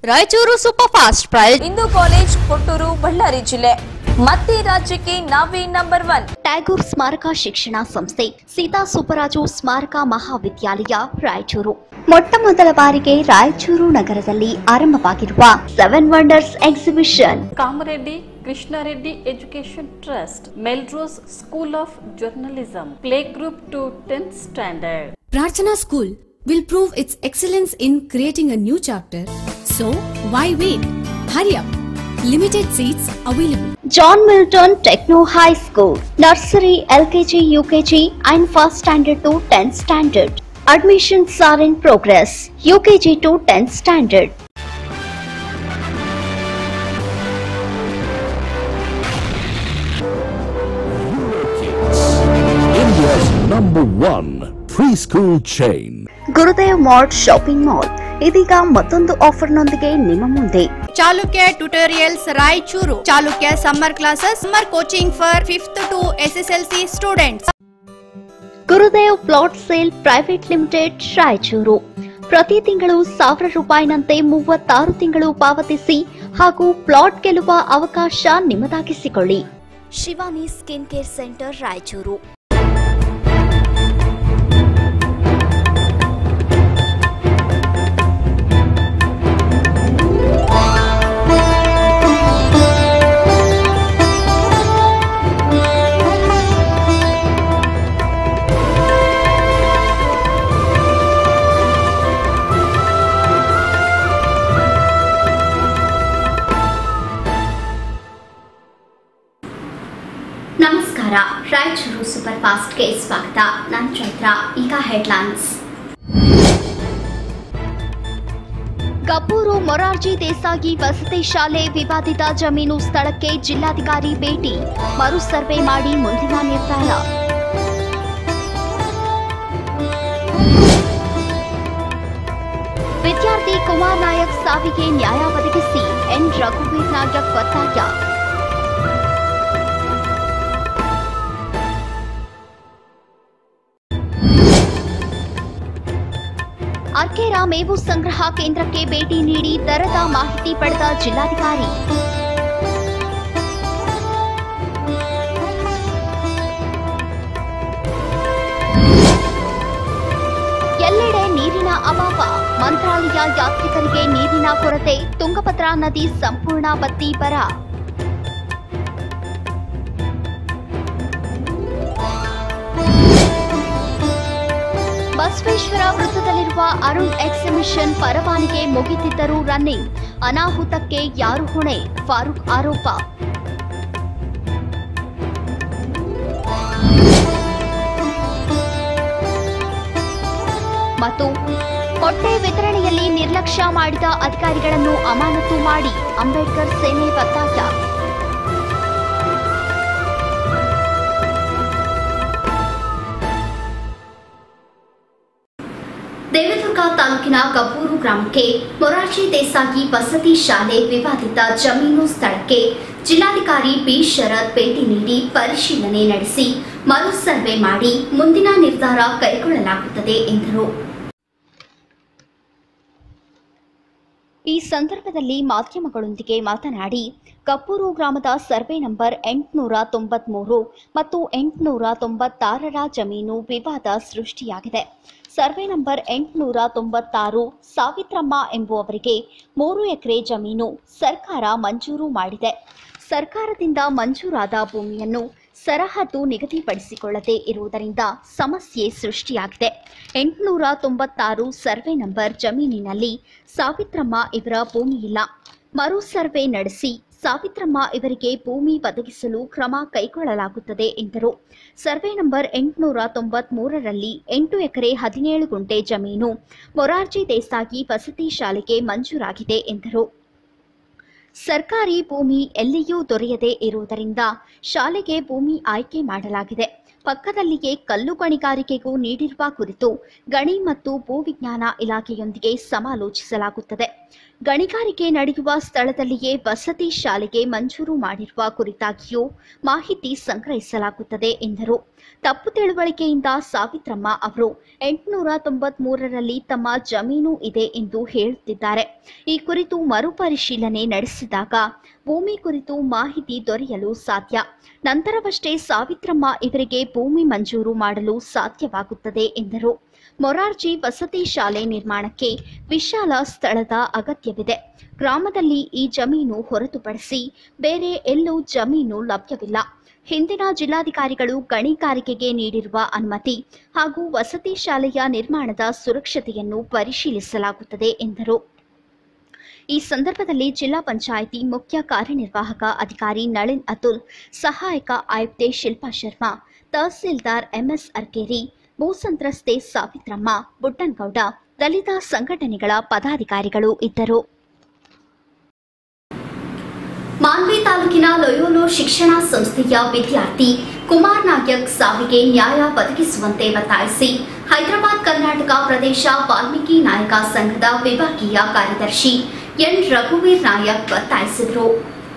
Raichur super fast price Indu college Kotturu Ballari ಜಿಲ್ಲೆ ಮತ್ತೆ ರಾಜ್ಯಕ್ಕೆ ನಾವೇ ನಂಬರ್ ಒನ್ ಟ್ಯಾಗೂರ್ ಸ್ಮಾರಕ ಶಿಕ್ಷಣ ಸಂಸ್ಥೆ ಸೀತಾ ಸುಬ್ಬರಾಜು ಸ್ಮಾರಕ ಮಹಾವಿದ್ಯಾಲಯ ರಾಯಚೂರು ಮೊಟ್ಟ ಮೊದಲ ಬಾರಿಗೆ ರಾಯಚೂರು ನಗರದಲ್ಲಿ ಆರಂಭವಾಗಿರುವ seven wonders exhibition Kamareddy Krishnareddy education trust Melrose school of journalism play group to tenth standard Prarthana School will prove its excellence in creating a new chapter. So, why wait? Hurry up! Limited seats available. John Milton techno high school nursery LKG UKG and first standard to tenth standard admissions are in progress UKG to tenth standard India's number one preschool chain. Gurudev mart shopping mall ಇದೀಗ ಮತ್ತೊಂದು ಆಫರ್ನೊಂದಿಗೆ ನಿಮ್ಮ ಮುಂದೆ Chalukya tutorials Raichur Chalukya summer classes summer coaching for fifth to S S L C students Gurudev plot sale private limited Raichur ಪ್ರತಿ ತಿಂಗಳು ಸಾವಿರ ರೂಪಾಯಿನಂತೆ ಮೂವತ್ತಾರು ತಿಂಗಳು ಪಾವತಿಸಿ ಹಾಗೂ ಪ್ಲಾಟ್ ಗೆಲ್ಲುವ ಅವಕಾಶ ನಿಮ್ಮದಾಗಿಸಿಕೊಳ್ಳಿ Shivani skin care centre Raichur ನಮಸ್ಕಾರ ರಾಯಚೂರು ಸೂಪರ್ ಫಾಸ್ಟ್ಗೆ ಸ್ವಾಗತ ನಾನು ಚೈತ್ರ ಈಗ ಹೆಡ್ಲೈನ್ಸ್ ಗಬ್ಬೂರು ಮೊರಾರ್ಜಿ ದೇಸಾಯಿ ವಸತಿ ಶಾಲೆ ವಿವಾದಿತ ಜಮೀನು ಸ್ಥಳಕ್ಕೆ ಜಿಲ್ಲಾಧಿಕಾರಿ ಭೇಟಿ ಮರು ಸರ್ವೆ ಮಾಡಿ ಮುಂದಿನ ನಿರ್ಧಾರ ವಿದ್ಯಾರ್ಥಿ ಕುಮಾರ್ ನಾಯಕ್ ಸಾವಿಗೆ ನ್ಯಾಯ ಒದಗಿಸಿ ಎನ್ ರಘುವೀರ್ ನಾಯಕ್ ಒತ್ತಾಯ ಅರ್ಕೇರ ಮೇವು ಸಂಗ್ರಹ ಕೇಂದ್ರಕ್ಕೆ ಭೇಟಿ ನೀಡಿ ದರದ ಮಾಹಿತಿ ಪಡೆದ ಜಿಲ್ಲಾಧಿಕಾರಿ ಎಲ್ಲೆಡೆ ನೀರಿನ ಅಭಾವ ಮಂತ್ರಾಲಯ ಯಾತ್ರಿಕರಿಗೆ ನೀರಿನ ಕೊರತೆ ತುಂಗಭದ್ರಾ ನದಿ ಸಂಪೂರ್ಣ ಬತ್ತಿ ಬರ ಬಸವೇಶ್ವರ ವೃತ್ತದಲ್ಲಿರುವ ಅರುಣ್ ಎಕ್ಸಿಬಿಷನ್ ಪರವಾನಿಗೆ ಮುಗಿದಿದ್ದರೂ ರನ್ನಿಂಗ್ ಅನಾಹುತಕ್ಕೆ ಯಾರು ಹೊಣೆ ಫಾರೂಕ್ ಆರೋಪ ಮತ್ತು ಹೊಟ್ಟೆ ವಿತರಣೆಯಲ್ಲಿ ನಿರ್ಲಕ್ಷ್ಯ ಮಾಡಿದ ಅಧಿಕಾರಿಗಳನ್ನು ಅಮಾನತು ಮಾಡಿ ಅಂಬೇಡ್ಕರ್ ಸೇನೆ ಒತ್ತಾಯ ದೇವದುರ್ಗ ತಾಲೂಕಿನ ಕಬ್ಬೂರು ಗ್ರಾಮಕ್ಕೆ ಮೊರಾರ್ಜಿ ದೇಸಾಯಿ ವಸತಿ ಶಾಲೆ ವಿವಾದಿತ ಜಮೀನು ಸ್ಥಳಕ್ಕೆ ಜಿಲ್ಲಾಧಿಕಾರಿ ಬಿ ಶರತ್ ಭೇಟಿ ನೀಡಿ ಪರಿಶೀಲನೆ ನಡೆಸಿ ಮರು ಸರ್ವೆ ಮಾಡಿ ಮುಂದಿನ ನಿರ್ಧಾರ ಕೈಗೊಳ್ಳಲಾಗುತ್ತದೆ ಎಂದರು ಈ ಸಂದರ್ಭದಲ್ಲಿ ಮಾಧ್ಯಮಗಳೊಂದಿಗೆ ಮಾತನಾಡಿ ಕಪ್ಪೂರು ಗ್ರಾಮದ ಸರ್ವೆ ನಂಬರ್ ಎಂಟುನೂರ ತೊಂಬತ್ಮೂರು ಮತ್ತು ಎಂಟುನೂರ ತೊಂಬತ್ತಾರರ ಜಮೀನು ವಿವಾದ ಸೃಷ್ಟಿಯಾಗಿದೆ ಸರ್ವೆ ನಂಬರ್ ಎಂಟುನೂರ ತೊಂಬತ್ತಾರು ಸಾವಿತ್ರಮ್ಮ ಎಂಬುವವರಿಗೆ ಮೂರು ಎಕರೆ ಜಮೀನು ಸರ್ಕಾರ ಮಂಜೂರು ಮಾಡಿದೆ ಸರ್ಕಾರದಿಂದ ಮಂಜೂರಾದ ಭೂಮಿಯನ್ನು ಸರಹದ್ದು ನಿಗದಿಪಡಿಸಿಕೊಳ್ಳದೆ ಇರುವುದರಿಂದ ಸಮಸ್ಯೆ ಸೃಷ್ಟಿಯಾಗಿದೆ ಎಂಟುನೂರ ತೊಂಬತ್ತಾರು ಸರ್ವೆ ನಂಬರ್ ಜಮೀನಿನಲ್ಲಿ ಸಾವಿತ್ರಮ್ಮ ಇವರ ಭೂಮಿ ಇಲ್ಲ ಮರು ಸರ್ವೆ ನಡೆಸಿ ಸಾವಿತ್ರಮ್ಮ ಇವರಿಗೆ ಭೂಮಿ ಒದಗಿಸಲು ಕ್ರಮ ಕೈಗೊಳ್ಳಲಾಗುತ್ತದೆ ಎಂದರು ಸರ್ವೆ ನಂಬರ್ ಎಂಟುನೂರ ತೊಂಬತ್ಮೂರರಲ್ಲಿ ಎಂಟು ಎಕರೆ ಹದಿನೇಳು ಗುಂಟೆ ಜಮೀನು ಮೊರಾರ್ಜಿ ದೇಸಾಯಿ ವಸತಿ ಶಾಲೆಗೆ ಮಂಜೂರಾಗಿದೆ ಎಂದರು ಸರ್ಕಾರಿ ಭೂಮಿ ಎಲ್ಲಿಯೂ ದೊರೆಯದೇ ಇರುವುದರಿಂದ ಶಾಲೆಗೆ ಭೂಮಿ ಆಯ್ಕೆ ಮಾಡಲಾಗಿದೆ ಪಕ್ಕದಲ್ಲಿಯೇ ಕಲ್ಲು ಗಣಿಗಾರಿಕೆಗೂ ನೀಡಿರುವ ಕುರಿತು ಗಣಿ ಮತ್ತು ಭೂವಿಜ್ಞಾನ ಇಲಾಖೆಯೊಂದಿಗೆ ಸಮಾಲೋಚಿಸಲಾಗುತ್ತದೆ ಗಣಿಗಾರಿಕೆ ನಡೆಯುವ ಸ್ಥಳದಲ್ಲಿಯೇ ವಸತಿ ಶಾಲೆಗೆ ಮಂಜೂರು ಮಾಡಿರುವ ಕುರಿತಾಗಿಯೂ ಮಾಹಿತಿ ಸಂಗ್ರಹಿಸಲಾಗುತ್ತದೆ ಎಂದರು ತಪ್ಪು ತಿಳುವಳಿಕೆಯಿಂದ ಸಾವಿತ್ರಮ್ಮ ಅವರು ಎಂಟುನೂರ ತೊಂಬತ್ಮೂರರಲ್ಲಿ ತಮ್ಮ ಜಮೀನು ಇದೆ ಎಂದು ಹೇಳುತ್ತಿದ್ದಾರೆ ಈ ಕುರಿತು ಮರುಪರಿಶೀಲನೆ ನಡೆಸಿದಾಗ ಭೂಮಿ ಕುರಿತು ಮಾಹಿತಿ ದೊರೆಯಲು ಸಾಧ್ಯ ನಂತರವಷ್ಟೇ ಸಾವಿತ್ರಮ್ಮ ಇವರಿಗೆ ಭೂಮಿ ಮಂಜೂರು ಮಾಡಲು ಸಾಧ್ಯವಾಗುತ್ತದೆ ಎಂದರು ಮೊರಾರ್ಜಿ ವಸತಿ ಶಾಲೆ ನಿರ್ಮಾಣಕ್ಕೆ ವಿಶಾಲ ಸ್ಥಳದ ಅಗತ್ಯವಿದೆ ಗ್ರಾಮದಲ್ಲಿ ಈ ಜಮೀನು ಹೊರತುಪಡಿಸಿ ಬೇರೆ ಎಲ್ಲೂ ಜಮೀನು ಲಭ್ಯವಿಲ್ಲ ಹಿಂದಿನ ಜಿಲ್ಲಾಧಿಕಾರಿಗಳು ಗಣಿಗಾರಿಕೆಗೆ ನೀಡಿರುವ ಅನುಮತಿ ಹಾಗೂ ವಸತಿ ಶಾಲೆಯ ನಿರ್ಮಾಣದ ಸುರಕ್ಷತೆಯನ್ನು ಪರಿಶೀಲಿಸಲಾಗುತ್ತದೆ ಎಂದರು ಈ ಸಂದರ್ಭದಲ್ಲಿ ಜಿಲ್ಲಾ ಪಂಚಾಯಿತಿ ಮುಖ್ಯ ಕಾರ್ಯನಿರ್ವಾಹಕ ಅಧಿಕಾರಿ ನಳಿನ್ ಅತುಲ್ ಸಹಾಯಕ ಆಯುಕ್ತೆ ಶಿಲ್ಪಾ ಶರ್ಮಾ ತಹಸೀಲ್ದಾರ್ ಎಂಎಸ್ ಅರ್ಕೇರಿ ಭೂ ಸಂತ್ರಸ್ತೆ ಸಾವಿತ್ರಮ್ಮ ಬುಟ್ಟನ್ಗೌಡ ದಲಿತ ಸಂಘಟನೆಗಳ ಪದಾಧಿಕಾರಿಗಳು ಇದ್ದರು ಮಾನ್ವಿ ತಾಲೂಕಿನ ಲೊಯೋಲೋ ಶಿಕ್ಷಣ ಸಂಸ್ಥೆಯ ವಿದ್ಯಾರ್ಥಿ ಕುಮಾರ್ ನಾಯಕ್ ಸಾವಿಗೆ ನ್ಯಾಯ ಒದಗಿಸುವಂತೆ ಒತ್ತಾಯಿಸಿ ಹೈದರಾಬಾದ್ ಕರ್ನಾಟಕ ಪ್ರದೇಶ ವಾಲ್ಮೀಕಿ ನಾಯಕ ಸಂಘದ ವಿಭಾಗೀಯ ಕಾರ್ಯದರ್ಶಿ ಎನ್ ರಘುವೀರ್ ನಾಯಕ್ ಒತ್ತಾಯಿಸಿದರು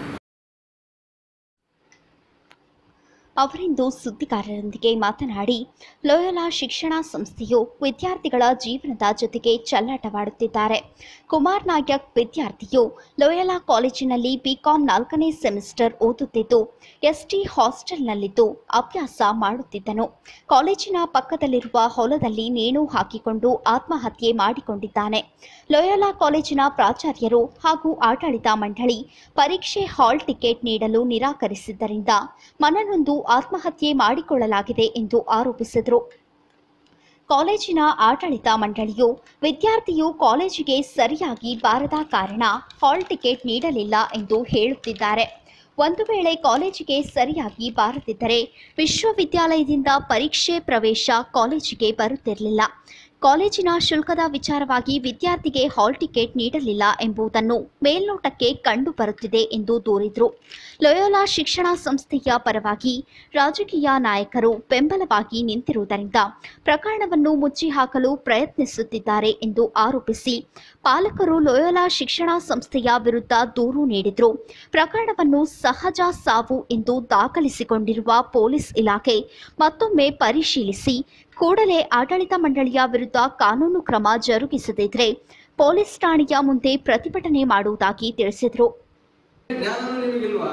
ಅವರಿಂದು ಸುದ್ದಿಗಾರರೊಂದಿಗೆ ಮಾತನಾಡಿ ಲೋಯಲಾ ಶಿಕ್ಷಣ ಸಂಸ್ಥೆಯು ವಿದ್ಯಾರ್ಥಿಗಳ ಜೀವನದ ಜೊತೆಗೆ ಚೆಲ್ಲಾಟವಾಡುತ್ತಿದ್ದಾರೆ ಕುಮಾರ್ ನಾಯಕ್ ವಿದ್ಯಾರ್ಥಿಯು ಲೋಯಲಾ ಕಾಲೇಜಿನಲ್ಲಿ ಬಿಕಾಂ ನಾಲ್ಕನೇ ಸೆಮಿಸ್ಟರ್ ಓದುತ್ತಿದ್ದು ಎಸ್ಟಿ ಹಾಸ್ಟೆಲ್ನಲ್ಲಿದ್ದು ಅಭ್ಯಾಸ ಮಾಡುತ್ತಿದ್ದನು ಕಾಲೇಜಿನ ಪಕ್ಕದಲ್ಲಿರುವ ಹೊಲದಲ್ಲಿ ನೇಣು ಹಾಕಿಕೊಂಡು ಆತ್ಮಹತ್ಯೆ ಮಾಡಿಕೊಂಡಿದ್ದಾನೆ ಲೋಯಲಾ ಕಾಲೇಜಿನ ಪ್ರಾಚಾರ್ಯರು ಹಾಗೂ ಆಡಳಿತ ಮಂಡಳಿ ಪರೀಕ್ಷೆ ಹಾಲ್ ಟಿಕೆಟ್ ನೀಡಲು ನಿರಾಕರಿಸಿದ್ದರಿಂದ ಮನನೊಂದು ಆತ್ಮಹತ್ಯೆ ಮಾಡಿಕೊಳ್ಳಲಾಗಿದೆ ಎಂದು ಆರೋಪಿಸಿದರು ಕಾಲೇಜಿನ ಆಡಳಿತ ಮಂಡಳಿಯು ವಿದ್ಯಾರ್ಥಿಯು ಕಾಲೇಜಿಗೆ ಸರಿಯಾಗಿ ಬಾರದ ಕಾರಣ ಹಾಲ್ ಟಿಕೆಟ್ ನೀಡಲಿಲ್ಲ ಎಂದು ಹೇಳುತ್ತಿದ್ದಾರೆ ಒಂದು ವೇಳೆ ಕಾಲೇಜಿಗೆ ಸರಿಯಾಗಿ ಬಾರದಿದ್ದರೆ ವಿಶ್ವವಿದ್ಯಾಲಯದಿಂದ ಪರೀಕ್ಷೆ ಪ್ರವೇಶ ಕಾಲೇಜಿಗೆ ಬರುತ್ತಿರಲಿಲ್ಲ ಕಾಲೇಜಿನ ಶುಲ್ಕದ ವಿಚಾರವಾಗಿ ವಿದ್ಯಾರ್ಥಿಗೆ ಹಾಲ್ ಟಿಕೆಟ್ ನೀಡಲಿಲ್ಲ ಎಂಬುದನ್ನು ಮೇಲ್ನೋಟಕ್ಕೆ ಕಂಡು ಬರುತ್ತಿದೆ ಎಂದು ದೂರಿದರು ಲೊಯೋಲಾ ಶಿಕ್ಷಣ ಸಂಸ್ಥೆಯ ಪರವಾಗಿ ರಾಜಕೀಯ ನಾಯಕರು ಬೆಂಬಲವಾಗಿ ನಿಂತಿರುವುದರಿಂದ ಪ್ರಕರಣವನ್ನು ಮುಚ್ಚಿ ಹಾಕಲು ಪ್ರಯತ್ನಿಸುತ್ತಿದ್ದಾರೆ ಎಂದು ಆರೋಪಿಸಿ ಪಾಲಕರು ಲೊಯೋಲಾ ಶಿಕ್ಷಣ ಸಂಸ್ಥೆಯ ವಿರುದ್ಧ ದೂರು ನೀಡಿದ್ರು ಪ್ರಕರಣವನ್ನು ಸಹಜ ಸಾವು ಎಂದು ದಾಖಲಿಸಿಕೊಂಡಿರುವ ಪೊಲೀಸ್ ಇಲಾಖೆ ಮತ್ತೊಮ್ಮೆ ಪರಿಶೀಲಿಸಿ ಕೂಡಲೇ ಆಡಳಿತ ಮಂಡಳಿಯ ವಿರುದ್ಧ ಕಾನೂನು ಕ್ರಮ ಜರುಗಿಸದಿದ್ರೆ ಪೊಲೀಸ್ ಠಾಣೆಯ ಮುಂದೆ ಪ್ರತಿಭಟನೆ ಮಾಡುವುದಾಗಿ ತಿಳಿಸಿದರು ಜ್ಞಾನನೂ ನಿಮಗಿಲ್ವಾ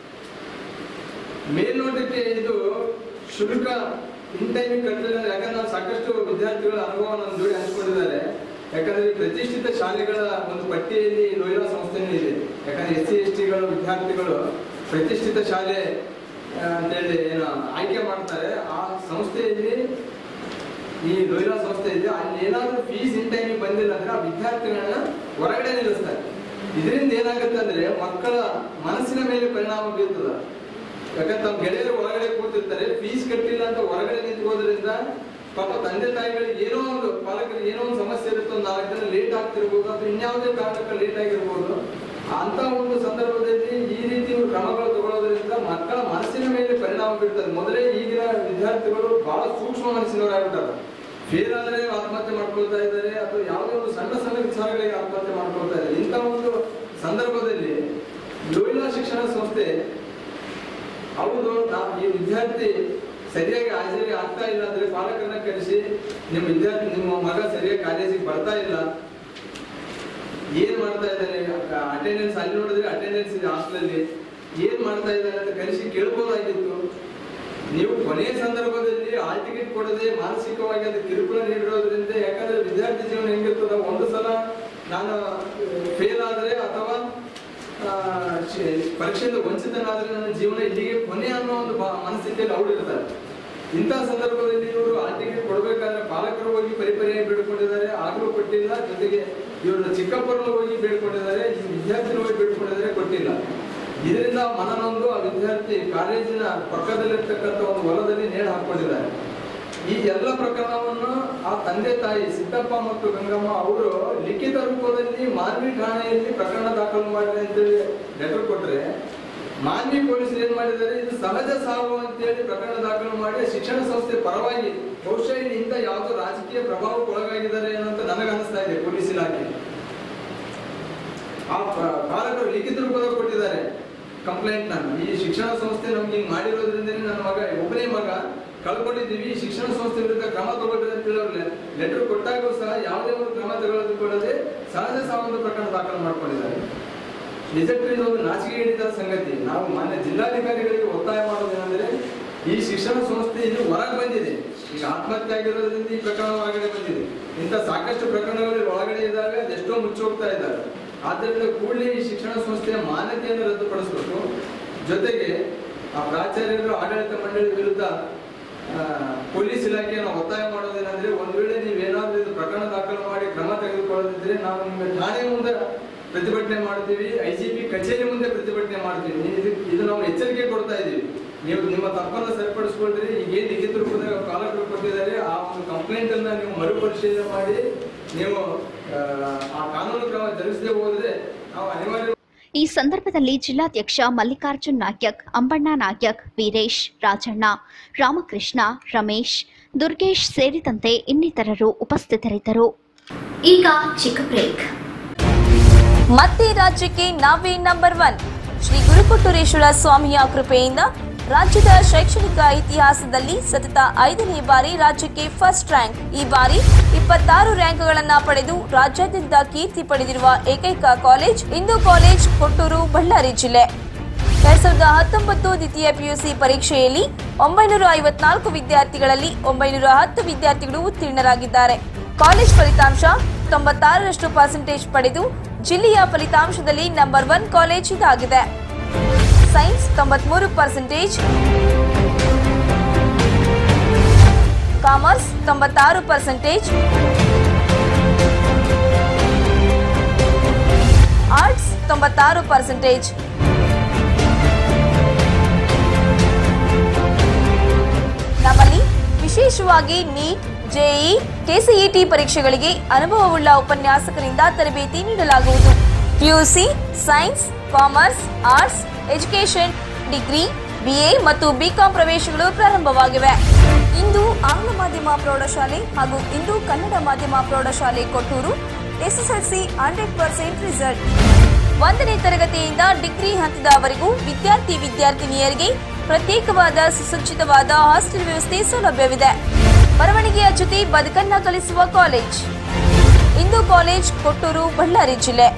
ಮೇಲ್ನೋಟಕ್ಕೆ ಇದು ಶುಲ್ಕ ಇನ್ ಟೈಮಿಗೆ ಕಟ್ಟಲಿಲ್ಲ ಯಾಕಂದ್ರೆ ನಾವು ಸಾಕಷ್ಟು ವಿದ್ಯಾರ್ಥಿಗಳ ಅನುಭವ ನಮ್ಮ ಜೋಡಿ ಹಂಚ್ಕೊಂಡಿದ್ದಾರೆ ಯಾಕಂದ್ರೆ ಈ ಪ್ರತಿಷ್ಠಿತ ಶಾಲೆಗಳ ಒಂದು ಪಟ್ಟಿಯಲ್ಲಿ ಲೋಯಲಾ ಸಂಸ್ಥೆನೂ ಇದೆ ಯಾಕಂದ್ರೆ ಎಸ್ ಸಿ ಎಸ್ ಟಿಗಳು ವಿದ್ಯಾರ್ಥಿಗಳು ಪ್ರತಿಷ್ಠಿತ ಶಾಲೆ ಆ, ಅಂತೇಳಿ ಏನು ಆಯ್ಕೆ ಮಾಡ್ತಾರೆ ಆ ಸಂಸ್ಥೆಯಲ್ಲಿ ಈ ಲೋಯಲಾ ಸಂಸ್ಥೆ ಇದೆ ಅಲ್ಲಿ ಏನಾದ್ರೂ ಫೀಸ್ ಇನ್ ಟೈಮಿಗೆ ಬಂದಿಲ್ಲ ಅಂದ್ರೆ ಆ ವಿದ್ಯಾರ್ಥಿಗಳನ್ನ ಹೊರಗಡೆ ನಿಲ್ಲಿಸ್ತಾರೆ ಇದರಿಂದ ಏನಾಗುತ್ತೆ ಅಂದ್ರೆ ಮಕ್ಕಳ ಮನಸ್ಸಿನ ಮೇಲೆ ಪರಿಣಾಮ ಬೀರ್ತದ ಯಾಕಂದ್ರೆ ತಮ್ಮ ಗೆಳೆಯರು ಹೊರಗಡೆ ಕೂತಿರ್ತಾರೆ ಫೀಸ್ ಕಟ್ಟಿಲ್ಲ ಅಂತ ಹೊರಗಡೆ ನಿಂತ್ಕೋದ್ರಿಂದ ಪಾಪ ತಂದೆ ತಾಯಿಗಳಿಗೆ ಏನೋ ಒಂದು ಪಾಲಕರಿಗೆ ಏನೋ ಒಂದು ಸಮಸ್ಯೆ ಇರುತ್ತೆ ಒಂದು ನಾಲ್ಕು ದಿನ ಲೇಟ್ ಆಗ್ತಿರ್ಬೋದು ಅಥವಾ ಇನ್ಯಾವುದೇ ಕಾರಣಕ್ಕೆ ಲೇಟ್ ಆಗಿರ್ಬೋದು ಅಂತ ಒಂದು ಸಂದರ್ಭದಲ್ಲಿ ಈ ರೀತಿ ಕ್ರಮಗಳು ತಗೊಳ್ಳೋದ್ರಿಂದ ಮಕ್ಕಳ ಮನಸ್ಸಿನ ಮೇಲೆ ಪರಿಣಾಮ ಬೀರ್ತದೆ ಮೊದಲೇ ಈಗಿನ ವಿದ್ಯಾರ್ಥಿಗಳು ಬಹಳ ಸೂಕ್ಷ್ಮ ಮನಸ್ಸಿನವರಾಗ್ಬಿಟ್ಟಾರೆ ಫೇಲ್ ಆದ್ರೆ ಆತ್ಮಹತ್ಯೆ ಮಾಡ್ಕೊಳ್ತಾ ಇದ್ದಾರೆ ಅಥವಾ ಯಾವುದೇ ಒಂದು ಸಣ್ಣ ಸಣ್ಣ ವಿಚಾರಗಳಿಗೆ ಆತ್ಮಹತ್ಯೆ ಮಾಡ್ಕೊಳ್ತಾ ಇದ್ದಾರೆ ಇಂಥ ಒಂದು ಸಂದರ್ಭದಲ್ಲಿ ಲೋಹಿಲಾ ಶಿಕ್ಷಣ ಸಂಸ್ಥೆ ಹೌದು ನಾವು ಈ ವಿದ್ಯಾರ್ಥಿ ಸರಿಯಾಗಿ ಹಾಜರಿ ಆಗ್ತಾ ಇಲ್ಲ ಅಂದ್ರೆ ಪಾಲಕರನ್ನ ಕರೆಸಿ ನಿಮ್ಮ ವಿದ್ಯಾರ್ಥಿ ನಿಮ್ಮ ಮಗ ಸರಿಯಾಗಿ ಕಾಲೇಜಿಗೆ ಬರ್ತಾ ಇಲ್ಲ ಏನ್ ಮಾಡ್ತಾ ಇದ್ದಾನೆ ಅಟೆಂಡೆನ್ಸ್ ಅಲ್ಲಿ ನೋಡಿದ್ರೆ ಅಟೆಂಡೆನ್ಸ್ ಇದೆ ಹಾಸ್ಟೆಲಲ್ಲಿ ಏನ್ ಮಾಡ್ತಾ ಇದ್ದಾನೆ ಅಂತ ಕರೆಸಿ ಕೇಳ್ಬೋದಾಗಿತ್ತು ನೀವು ಕೊನೆಯ ಸಂದರ್ಭದಲ್ಲಿ ಆಲ್ ಟಿಕೆಟ್ ಕೊಡದೆ ಮಾನಸಿಕವಾಗಿ ಅದು ಕಿರುಕುಳ ನೀಡಿರೋದ್ರಿಂದ ಯಾಕಂದ್ರೆ ವಿದ್ಯಾರ್ಥಿ ಜೀವನ ಹೆಂಗಿರ್ತದ ಒಂದು ಸಲ ನಾನು ಫೇಲ್ ಆದ್ರೆ ಅಥವಾ ಆ, ಶಿ- ಪರೀಕ್ಷೆಯಿಂದ ವಂಚಿತನಾದ್ರೆ ನನ್ನ ಜೀವನ ಇಲ್ಲಿಗೆ ಕೊನೆ ಅನ್ನೋ ಒಂದು ಬಾ- ಮನಸ್ಥಿತಿಯಲ್ಲಿ ಅವ್ರು ಇರ್ತಾರೆ ಇಂಥ ಸಂದರ್ಭದಲ್ಲಿ ಇವರು ಆಲ್ ಟಿಕೆಟ್ ಕೊಡ್ಬೇಕಾದ್ರೆ ಪಾಲಕರು ಹೋಗಿ ಪರಿಪರಿಯಾಗಿ ಬೇಡ್ಕೊಂಡಿದ್ದಾರೆ ಆಗ್ಲೂ ಕೊಟ್ಟಿಲ್ಲ ಜೊತೆಗೆ ಇವರು ಚಿಕ್ಕಪ್ಪರನ್ನು ಹೋಗಿ ಬೇಡ್ಕೊಂಡಿದ್ದಾರೆ ಈ ವಿದ್ಯಾರ್ಥಿಗಳು ಹೋಗಿ ಬೇಡ್ಕೊಂಡಿದ್ದಾರೆ ಕೊಟ್ಟಿಲ್ಲ ಇದರಿಂದ ಮನನೊಂದು ಆ ವಿದ್ಯಾರ್ಥಿ ಕಾಲೇಜಿನ ಪಕ್ಕದಲ್ಲಿರ್ತಕ್ಕಂಥ ಒಂದು ಹೊಲದಲ್ಲಿ ನೇಣು ಹಾಕೊಂಡಿದ್ದಾರೆ ಈ ಎಲ್ಲ ಪ್ರಕರಣವನ್ನು ಆ ತಂದೆ ತಾಯಿ ಸಿದ್ದಪ್ಪ ಮತ್ತು ಗಂಗಮ್ಮ ಅವರು ಲಿಖಿತ ರೂಪದಲ್ಲಿ ಮಾನ್ವಿ ಠಾಣೆಯಲ್ಲಿ ಪ್ರಕರಣ ದಾಖಲು ಮಾಡಿದೆ ಅಂತೇಳಿ ಲೆಟರ್ ಕೊಟ್ರೆ ಮಾನ್ವಿ ಪೊಲೀಸರು ಏನ್ ಮಾಡಿದ್ದಾರೆ ಇದು ಸಹಜ ಸಾವು ಅಂತೇಳಿ ಪ್ರಕರಣ ದಾಖಲು ಮಾಡಿ ಶಿಕ್ಷಣ ಸಂಸ್ಥೆ ಪರವಾಗಿ ಬಹುಶಃ ಇಲ್ಲಿ ಇಂಥ ಯಾವುದೋ ರಾಜಕೀಯ ಪ್ರಭಾವಕ್ಕೆ ಒಳಗಾಗಿದ್ದಾರೆ ಏನಂತ ನನಗೆ ಅನಿಸ್ತಾ ಇದೆ ಪೊಲೀಸ್ ಇಲಾಖೆ ಆ ಪ- ಪಾಲಕರು ಲಿಖಿತ ರೂಪದಾಗ ಕೊಟ್ಟಿದ್ದಾರೆ ಕಂಪ್ಲೇಂಟ್ ನಾನು ಈ ಶಿಕ್ಷಣ ಸಂಸ್ಥೆ ನಮ್ಗೆ ಹಿಂಗ್ ಮಾಡಿರೋದ್ರಿಂದ ನನ್ನ ಮಗ ಒಬ್ಬನೇ ಮಗ ಕಳ್ಕೊಂಡಿದ್ದೀವಿ ಈ ಶಿಕ್ಷಣ ಸಂಸ್ಥೆ ವಿರುದ್ಧ ಕ್ರಮ ತಗೊಳ್ರಿ ಅಂತ ಹೇಳಿ ಅವ್ರು ಲೆಟರ್ ಕೊಟ್ಟಾಗೂ ಸಹ ಯಾವುದೇ ಒಂದು ಕ್ರಮ ತಗೊಳ್ಳೋದಕ್ಕೆ ಸಹಜ ಸಾವು ಪ್ರಕರಣ ದಾಖಲು ಮಾಡ್ಕೊಂಡಿದ್ದಾರೆ ನಿಜಕ್ಕೂ ಇದು ಒಂದು ನಾಚಿಕೆ ಹಿಡಿದ ಸಂಗತಿ ನಾವು ಮಾನ್ಯ ಜಿಲ್ಲಾಧಿಕಾರಿಗಳಿಗೆ ಒತ್ತಾಯ ಮಾಡೋದೇನೆಂದ್ರೆ ಈ ಶಿಕ್ಷಣ ಸಂಸ್ಥೆ ಇದು ಹೊರಗೆ ಬಂದಿದೆ ಈಗ ಆತ್ಮಹತ್ಯೆ ಆಗಿರೋದ್ರಿಂದ ಈ ಪ್ರಕರಣ ಹೊರಗಡೆ ಬಂದಿದೆ ಇಂಥ ಸಾಕಷ್ಟು ಪ್ರಕರಣಗಳು ಒಳಗಡೆ ಇದ್ದಾಗ ಅದೆಷ್ಟೋ ಮುಚ್ಚಿ ಹೋಗ್ತಾ ಇದ್ದಾರೆ ಆದ್ದರಿಂದ ಕೂಡಲೇ ಈ ಶಿಕ್ಷಣ ಸಂಸ್ಥೆಯ ಮಾನ್ಯತೆಯನ್ನು ರದ್ದುಪಡಿಸಬೇಕು ಜೊತೆಗೆ ಆ ಪ್ರಾಚಾರ್ಯರು ಆಡಳಿತ ಮಂಡಳಿ ವಿರುದ್ಧ ಆ, ಪೊಲೀಸ್ ಇಲಾಖೆಯನ್ನು ಒತ್ತಾಯ ಮಾಡೋದೇನೆಂದ್ರೆ ಒಂದ್ ವೇಳೆ ನೀವೇನಾದ್ರೂ ಇದು ಪ್ರಕರಣ ದಾಖಲು ಮಾಡಿ ಕ್ರಮ ತೆಗೆದುಕೊಳ್ಳದಿದ್ರೆ ನಾವು ನಿಮ್ಮ ಠಾಣೆ ಮುಂದೆ ಪ್ರತಿಭಟನೆ ಮಾಡ್ತೀವಿ ಐ ಜಿ ಪಿ ಕಚೇರಿ ಮುಂದೆ ಪ್ರತಿಭಟನೆ ಮಾಡ್ತೀವಿ ನೀವು ಇದು ಇದು ನಾವು ಎಚ್ಚರಿಕೆ ಕೊಡ್ತಾ ಇದ್ದೀವಿ ನೀವು ನಿಮ್ಮ ತಪ್ಪನ್ನು ಸರಿಪಡಿಸ್ಕೊಳ್ರಿ ಈಗ ಏನ್ ಲಿಖಿತ ರೂಪದಾಗ ಪಾಲಕರು ಕೊಟ್ಟಿದ್ದಾರೆ ಆ ಒಂದು ಕಂಪ್ಲೇಂಟ್ ಅನ್ನ ನೀವು ಮರುಪರಿಶೀಲನೆ ಮಾಡಿ ನೀವು ಆ, ಆ ಕಾನೂನು ಕ್ರಮ ಜರುಗಿಸದೆ ಹೋದ್ರೆ ನಾವು ಅನಿವಾರ್ಯ ಈ ಸಂದರ್ಭದಲ್ಲಿ ಜಿಲ್ಲಾಧ್ಯಕ್ಷ ಮಲ್ಲಿಕಾರ್ಜುನ್ ನಾಯ್ಕ್ ಅಂಬಣ್ಣ ನಾಯ್ಕ್ ವೀರೇಶ್ ರಾಜಣ್ಣ ರಾಮಕೃಷ್ಣ ರಮೇಶ್ ದುರ್ಗೇಶ್ ಸೇರಿದಂತೆ ಇನ್ನಿತರರು ಉಪಸ್ಥಿತರಿದ್ದರು ಈಗ ಚಿಕ್ಕ ಬ್ರೇಕ್ ಮತ್ತೆ ರಾಜ್ಯಕ್ಕೆ ನಾವೇ ನಂಬರ್ ಒನ್ ಶ್ರೀ ಗುರುಕೊಟ್ಟೂರೇಶ್ವರ ಸ್ವಾಮಿಯ ಕೃಪೆಯಿಂದ ರಾಜ್ಯದ ಶೈಕ್ಷಣಿಕ ಇತಿಹಾಸದಲ್ಲಿ ಸತತ ಐದನೇ ಬಾರಿ ರಾಜ್ಯಕ್ಕೆ ಫಸ್ಟ್ ರ್ಯಾಂಕ್ ಈ ಬಾರಿ ಇಪ್ಪತ್ತಾರು ರ್ಯಾಂಕ್ಗಳನ್ನ ಪಡೆದು ರಾಜ್ಯಾದ್ಯಂತ ಕೀರ್ತಿ ಪಡೆದಿರುವ ಏಕೈಕ ಕಾಲೇಜ್ ಇಂದು ಕಾಲೇಜ್ ಕೊಟ್ಟೂರು ಬಳ್ಳಾರಿ ಜಿಲ್ಲೆ ಎರಡ್ ಸಾವಿರದ ಹತ್ತೊಂಬತ್ತು ದ್ವಿತೀಯ ಪಿಯುಸಿ ಪರೀಕ್ಷೆಯಲ್ಲಿ ಒಂಬೈನೂರ ಐವತ್ನಾಲ್ಕು ವಿದ್ಯಾರ್ಥಿಗಳಲ್ಲಿ ಒಂಬೈನೂರ ಹತ್ತು ವಿದ್ಯಾರ್ಥಿಗಳು ಉತ್ತೀರ್ಣರಾಗಿದ್ದಾರೆ ಕಾಲೇಜ್ ಫಲಿತಾಂಶ ತೊಂಬತ್ತಾರರಷ್ಟು ಪರ್ಸೆಂಟೇಜ್ ಪಡೆದು ಜಿಲ್ಲೆಯ ಫಲಿತಾಂಶದಲ್ಲಿ ನಂಬರ್ ಒನ್ ಕಾಲೇಜ್ ಇದಾಗಿದೆ ಸೈನ್ಸ್ ತೊಂಬತ್ಮೂರು ಪರ್ಸೆಂಟೇಜ್ ಕಾಮರ್ಸ್ ತೊಂಬತ್ತಾರು ಪರ್ಸೆಂಟೇಜ್ ಆರ್ಟ್ಸ್ ತೊಂಬತ್ತಾರು ಪರ್ಸೆಂಟೇಜ್ ನಮ್ಮಲ್ಲಿ ವಿಶೇಷವಾಗಿ ನೀಟ್ ಜೆಇ ಕೆಸಿಇಟಿ ಪರೀಕ್ಷೆಗಳಿಗೆ ಅನುಭವವುಳ್ಳ ಉಪನ್ಯಾಸಕರಿಂದ ತರಬೇತಿ ನೀಡಲಾಗುವುದು PUC science commerce arts education degree BA ಮತ್ತು ಬಿಕಾಂ ಪ್ರವೇಶಗಳು ಪ್ರಾರಂಭವಾಗಿವೆ ಇಂದು ಆಂಗ್ಲ ಮಾಧ್ಯಮ ಪ್ರೌಢಶಾಲೆ ಹಾಗೂ ಇಂದು ಕನ್ನಡ ಮಾಧ್ಯಮ ಪ್ರೌಢಶಾಲೆ Kotturu SSLC hundred percent result ಒಂದನೇ ತರಗತಿಯಿಂದ ಡಿಗ್ರಿ ಹಂತದವರೆಗೂ ವಿದ್ಯಾರ್ಥಿ ವಿದ್ಯಾರ್ಥಿನಿಯರಿಗೆ ಪ್ರತ್ಯೇಕವಾದ ಸುಸಜ್ಜಿತವಾದ ಹಾಸ್ಟೆಲ್ ವ್ಯವಸ್ಥೆ ಸೌಲಭ್ಯವಿದೆ ಬರವಣಿಗೆಯ ಜೊತೆ ಬದುಕನ್ನ ಕಲಿಸುವ ಕಾಲೇಜ್ ಇಂದು ಕಾಲೇಜ್ ಕೊಟ್ಟೂರು ಬಳ್ಳಾರಿ ಜಿಲ್ಲೆ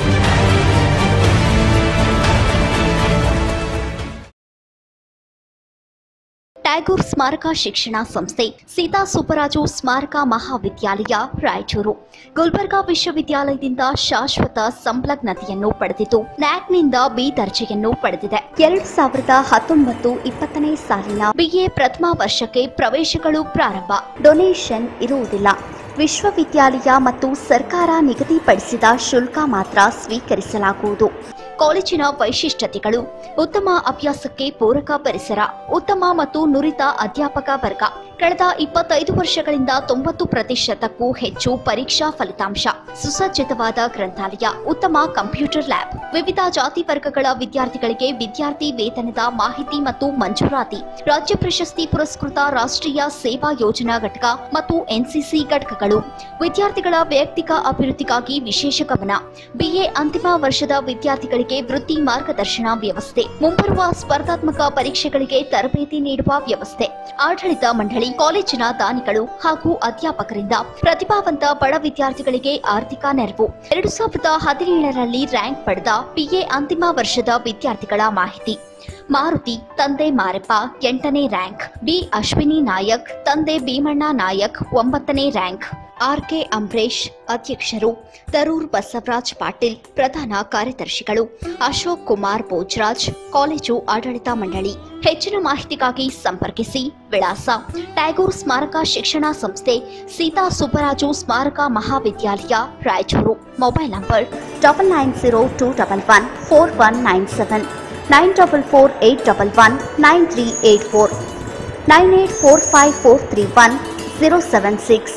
ಟ್ಯಾಗೂರ್ ಸ್ಮಾರಕ ಶಿಕ್ಷಣ ಸಂಸ್ಥೆ ಸೀತಾ ಸುಬ್ಬರಾಜು ಸ್ಮಾರಕ ಮಹಾವಿದ್ಯಾಲಯ ರಾಯಚೂರು ಗುಲ್ಬರ್ಗಾ ವಿಶ್ವವಿದ್ಯಾಲಯದಿಂದ ಶಾಶ್ವತ ಸಂಲಗ್ನತೆಯನ್ನು ಪಡೆದಿದ್ದು ನ್ಯಾಕ್ನಿಂದ ಬಿ ದರ್ಜೆಯನ್ನು ಪಡೆದಿದೆ ಎರಡು ಸಾವಿರದ ಹತ್ತೊಂಬತ್ತು ಇಪ್ಪತ್ತನೇ ಸಾಲಿನ ಬಿಎ ಪ್ರಥಮ ವರ್ಷಕ್ಕೆ ಪ್ರವೇಶಗಳು ಪ್ರಾರಂಭ ಡೊನೇಷನ್ ಇರುವುದಿಲ್ಲ ವಿಶ್ವವಿದ್ಯಾಲಯ ಮತ್ತು ಸರ್ಕಾರ ನಿಗದಿಪಡಿಸಿದ ಶುಲ್ಕ ಮಾತ್ರ ಸ್ವೀಕರಿಸಲಾಗುವುದು ಕಾಲೇಜಿನ ವೈಶಿಷ್ಟ್ಯತೆಗಳು ಉತ್ತಮ ಅಭ್ಯಾಸಕ್ಕೆ ಪೂರಕ ಪರಿಸರ ಉತ್ತಮ ಮತ್ತು ನುರಿತ ಅಧ್ಯಾಪಕ ವರ್ಗ ಕಳೆದ ಇಪ್ಪತ್ತೈದು ವರ್ಷಗಳಿಂದ ತೊಂಬತ್ತು ಪ್ರತಿಶತಕ್ಕೂ ಹೆಚ್ಚು ಪರೀಕ್ಷಾ ಫಲಿತಾಂಶ ಸುಸಜ್ಜಿತವಾದ ಗ್ರಂಥಾಲಯ ಉತ್ತಮ ಕಂಪ್ಯೂಟರ್ ಲ್ಯಾಬ್ ವಿವಿಧ ಜಾತಿ ವರ್ಗಗಳ ವಿದ್ಯಾರ್ಥಿಗಳಿಗೆ ವಿದ್ಯಾರ್ಥಿ ವೇತನದ ಮಾಹಿತಿ ಮತ್ತು ಮಂಜೂರಾತಿ ರಾಜ್ಯ ಪ್ರಶಸ್ತಿ ಪುರಸ್ಕೃತ ರಾಷ್ಟ್ರೀಯ ಸೇವಾ ಯೋಜನಾ ಘಟಕ ಮತ್ತು ಎನ್ಸಿಸಿ ಘಟಕಗಳು ವಿದ್ಯಾರ್ಥಿಗಳ ವೈಯಕ್ತಿಕ ಅಭಿವೃದ್ಧಿಗಾಗಿ ವಿಶೇಷ ಗಮನ ಬಿಎ ಅಂತಿಮ ವರ್ಷದ ವಿದ್ಯಾರ್ಥಿಗಳಿಗೆ ವೃತ್ತಿ ಮಾರ್ಗದರ್ಶನ ವ್ಯವಸ್ಥೆ ಮುಂಬರುವ ಸ್ಪರ್ಧಾತ್ಮಕ ಪರೀಕ್ಷೆಗಳಿಗೆ ತರಬೇತಿ ನೀಡುವ ವ್ಯವಸ್ಥೆ ಆಡಳಿತ ಮಂಡಳಿ ಕಾಲೇಜಿನ ದಾನಿಗಳು ಹಾಗೂ ಅಧ್ಯಾಪಕರಿಂದ ಪ್ರತಿಭಾವಂತ ಬಡ ವಿದ್ಯಾರ್ಥಿಗಳಿಗೆ ಆರ್ಥಿಕ ನೆರವು ಎರಡು ಸಾವಿರದ ಹದಿನೇಳರಲ್ಲಿ ರ್ಯಾಂಕ್ ಪಡೆದ ಬಿಎ ಅಂತಿಮ ವರ್ಷದ ವಿದ್ಯಾರ್ಥಿಗಳ ಮಾಹಿತಿ ಮಾರುತಿ ತಂದೆ ಮಾರಪ್ಪ ಎಂಟನೇ ರ್ಯಾಂಕ್ ಬಿ ಅಶ್ವಿನಿ ನಾಯಕ್ ತಂದೆ ಭೀಮಣ್ಣ ನಾಯಕ್ ಒಂಬತ್ತನೇ ರ್ಯಾಂಕ್ ಆರ್ ಕೆ ಅಂಬರೀಶ್ ಅಧ್ಯಕ್ಷರು ತರೂರ್ ಬಸವರಾಜ್ ಪಾಟೀಲ್ ಪ್ರಧಾನ ಕಾರ್ಯದರ್ಶಿಗಳು ಅಶೋಕ್ ಕುಮಾರ್ ಭೋಜರಾಜ್ ಕಾಲೇಜು ಆಡಳಿತ ಮಂಡಳಿ ಹೆಚ್ಚಿನ ಮಾಹಿತಿಗಾಗಿ ಸಂಪರ್ಕಿಸಿ ವಿಳಾಸ ಟ್ಯಾಗೂರ್ ಸ್ಮಾರಕ ಶಿಕ್ಷಣ ಸಂಸ್ಥೆ ಸೀತಾ ಸುಬ್ಬರಾಜು ಸ್ಮಾರಕ ಮಹಾವಿದ್ಯಾಲಯ Raichur mobile number double nine zero two double one four one nine seven nine double four eight double one nine three eight four nine eight four five four three one zero seven six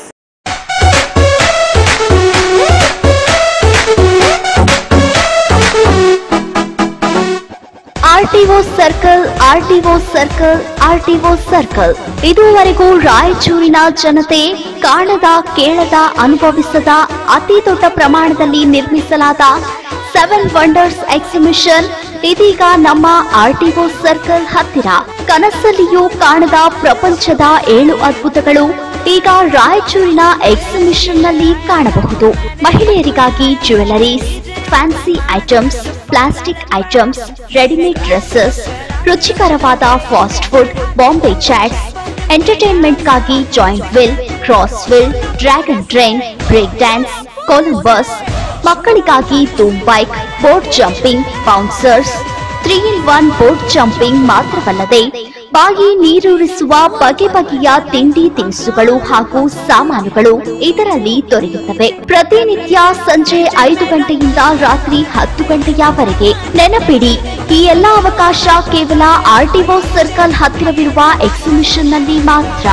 RTO circle RTO circle RTO circle ಇದುವರೆಗೂ ರಾಯಚೂರಿನ ಜನತೆ ಕಾಣದ ಕೇಳದ ಅನುಭವಿಸದ ಅತಿ ದೊಡ್ಡ ಪ್ರಮಾಣದಲ್ಲಿ ನಿರ್ಮಿಸಲಾದ seven wonders exhibition ಇದೀಗ ನಮ್ಮ ಆರ್ಟಿಒ ಸರ್ಕಲ್ ಹತ್ತಿರ ಕನಸಲ್ಲಿಯೂ ಕಾಣದ ಪ್ರಪಂಚದ ಏಳು ಅದ್ಭುತಗಳು ಈಗ ರಾಯಚೂರಿನ ಎಕ್ಸಿಬಿಷನ್ ನಲ್ಲಿ ಕಾಣಬಹುದು ಮಹಿಳೆಯರಿಗಾಗಿ jewelleries fancy items plastic items readymade dresses ರುಚಿಕರವಾದ ಫಾಸ್ಟ್ ಫುಡ್ ಬಾಂಬೆ ಚಾಟ್ಸ್ ಎಂಟರ್ಟೈನ್ಮೆಂಟ್ಗಾಗಿ giant wheel cross wheel dragon train break dance Columbus ಮಕ್ಕಳಿಗಾಗಿ Dhoom bike boat jumping bouncers three in one boat jumping ಮಾತ್ರವಲ್ಲದೆ ಬಾಯಿ ನೀರೂರಿಸುವ ಬಗೆ ಬಗೆಯ ತಿಂಡಿ ತಿನಿಸುಗಳು ಹಾಗೂ ಸಾಮಾನುಗಳು ಇದರಲ್ಲಿ ದೊರೆಯುತ್ತವೆ ಪ್ರತಿನಿತ್ಯ ಸಂಜೆ ಐದು ಗಂಟೆಯಿಂದ ರಾತ್ರಿ ಹತ್ತು ಗಂಟೆಯವರೆಗೆ ನೆನಪಿಡಿ ಈ ಎಲ್ಲಾ ಅವಕಾಶ ಕೇವಲ ಆರ್ಟಿಒ ಸರ್ಕಲ್ ಹತ್ತಿರವಿರುವ ಎಕ್ಸಿಬಿಷನ್ ನಲ್ಲಿ ಮಾತ್ರ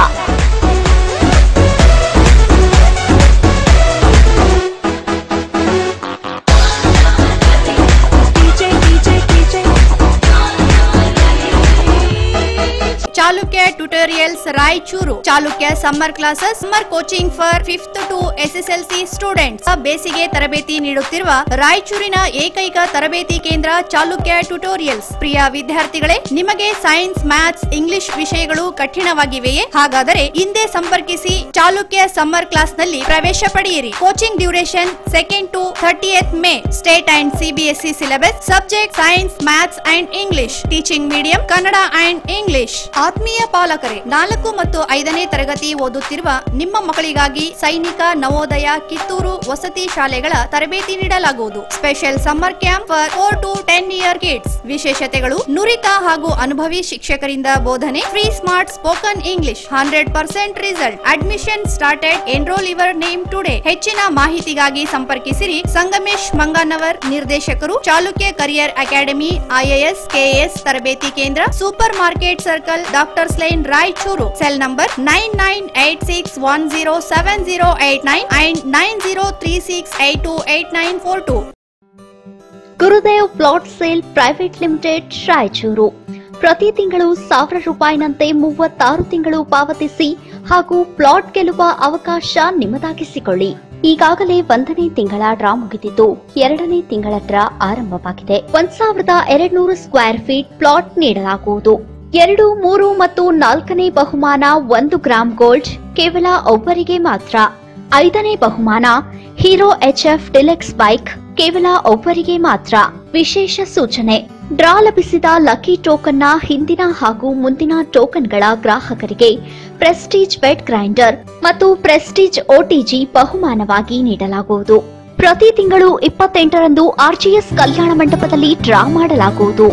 Chalukya tutorials Raichur Chalukya summer classes summer coaching for fifth to SSLC students ಬೇಸಿಗೆ ತರಬೇತಿ ನೀಡುತ್ತಿರುವ ರಾಯಚೂರಿನ ಏಕೈಕ ತರಬೇತಿ ಕೇಂದ್ರ ಚಾಲುಕ್ಯ ಟ್ಯುಟೋರಿಯಲ್ಸ್ ಪ್ರಿಯ ವಿದ್ಯಾರ್ಥಿಗಳೇ ನಿಮಗೆ ಸೈನ್ಸ್ ಮ್ಯಾಥ್ಸ್ ಇಂಗ್ಲಿಷ್ ವಿಷಯಗಳು ಕಠಿಣವಾಗಿವೆಯೇ ಹಾಗಾದರೆ ಹಿಂದೆ ಸಂಪರ್ಕಿಸಿ ಚಾಲುಕ್ಯ ಸಮ್ಮರ್ ಕ್ಲಾಸ್ ನಲ್ಲಿ ಪ್ರವೇಶ ಪಡೆಯಿರಿ coaching duration second to thirtieth May state and CBSE syllabus subject science maths and English teaching medium Kannada and English ಆತ್ಮೀಯ ಪಾಲಕರೇ ನಾಲ್ಕು ಮತ್ತು ಐದನೇ ತರಗತಿ ಓದುತ್ತಿರುವ ನಿಮ್ಮ ಮಕ್ಕಳಿಗಾಗಿ ಸೈನಿಕ ನವೋದಯ ಕಿತ್ತೂರು ವಸತಿ ಶಾಲೆಗಳ ತರಬೇತಿ ನೀಡಲಾಗುವುದು special summer camp for four to ten year kids ವಿಶೇಷತೆಗಳು ನುರಿತ ಹಾಗೂ ಅನುಭವಿ ಶಿಕ್ಷಕರಿಂದ ಬೋಧನೆ free smart spoken English hundred percent result admission started enrol your name today ಹೆಚ್ಚಿನ ಮಾಹಿತಿಗಾಗಿ ಸಂಪರ್ಕಿಸಿರಿ ಸಂಗಮೇಶ್ ಮಂಗಾನವರ್ ನಿರ್ದೇಶಕರು Chalukya career academy IAS KS ತರಬೇತಿ ಕೇಂದ್ರ super market circle doctors line Raichur cell number nine nine eight six one zero seven zero eight nine and nine zero three six eight to eight nine four two Gurudev plot sale private limited Raichur ಪ್ರತಿ ತಿಂಗಳು ಸಾವಿರ ರೂಪಾಯಿನಂತೆ ಮೂವತ್ತಾರು ತಿಂಗಳು ಪಾವತಿಸಿ ಹಾಗೂ plot ಗೆಲ್ಲುವ ಅವಕಾಶ ನಿಮ್ಮದಾಗಿಸಿಕೊಳ್ಳಿ ಈಗಾಗಲೇ ಒಂದನೇ ತಿಂಗಳ ಡ್ರಾ ಮುಗಿದಿದ್ದು ಎರಡನೇ ತಿಂಗಳ ಡ್ರಾ ಆರಂಭವಾಗಿದೆ ಒಂದ್ ಸಾವಿರದ ಎರಡ್ನೂರು ಸ್ಕ್ವೇರ್ ಫೀಟ್ ಪ್ಲಾಟ್ ನೀಡಲಾಗುವುದು ಎರಡು ಮೂರು ಮತ್ತು ನಾಲ್ಕನೇ ಬಹುಮಾನ ಒಂದು ಗ್ರಾಂ ಗೋಲ್ಡ್ ಕೇವಲ ಒಬ್ಬರಿಗೆ ಮಾತ್ರ ಐದನೇ ಬಹುಮಾನ ಹೀರೋ ಎಚ್ಎಫ್ ಡಿಲೆಕ್ಸ್ ಬೈಕ್ ಕೇವಲ ಒಬ್ಬರಿಗೆ ಮಾತ್ರ ವಿಶೇಷ ಸೂಚನೆ ಡ್ರಾ ಲಭಿಸಿದ ಲಕ್ಕಿ ಟೋಕನ್ನ ಹಿಂದಿನ ಹಾಗೂ ಮುಂದಿನ ಟೋಕನ್ಗಳ ಗ್ರಾಹಕರಿಗೆ ಪ್ರೆಸ್ಟೀಜ್ ಬೆಡ್ ಗ್ರೈಂಡರ್ ಮತ್ತು ಪ್ರೆಸ್ಟೀಜ್ ಒಟಿಜಿ ಬಹುಮಾನವಾಗಿ ನೀಡಲಾಗುವುದು ಪ್ರತಿ ತಿಂಗಳು ಇಪ್ಪತ್ತೆಂಟರಂದು ಆರ್ಜಿಎಸ್ ಕಲ್ಯಾಣ ಮಂಟಪದಲ್ಲಿ ಡ್ರಾ ಮಾಡಲಾಗುವುದು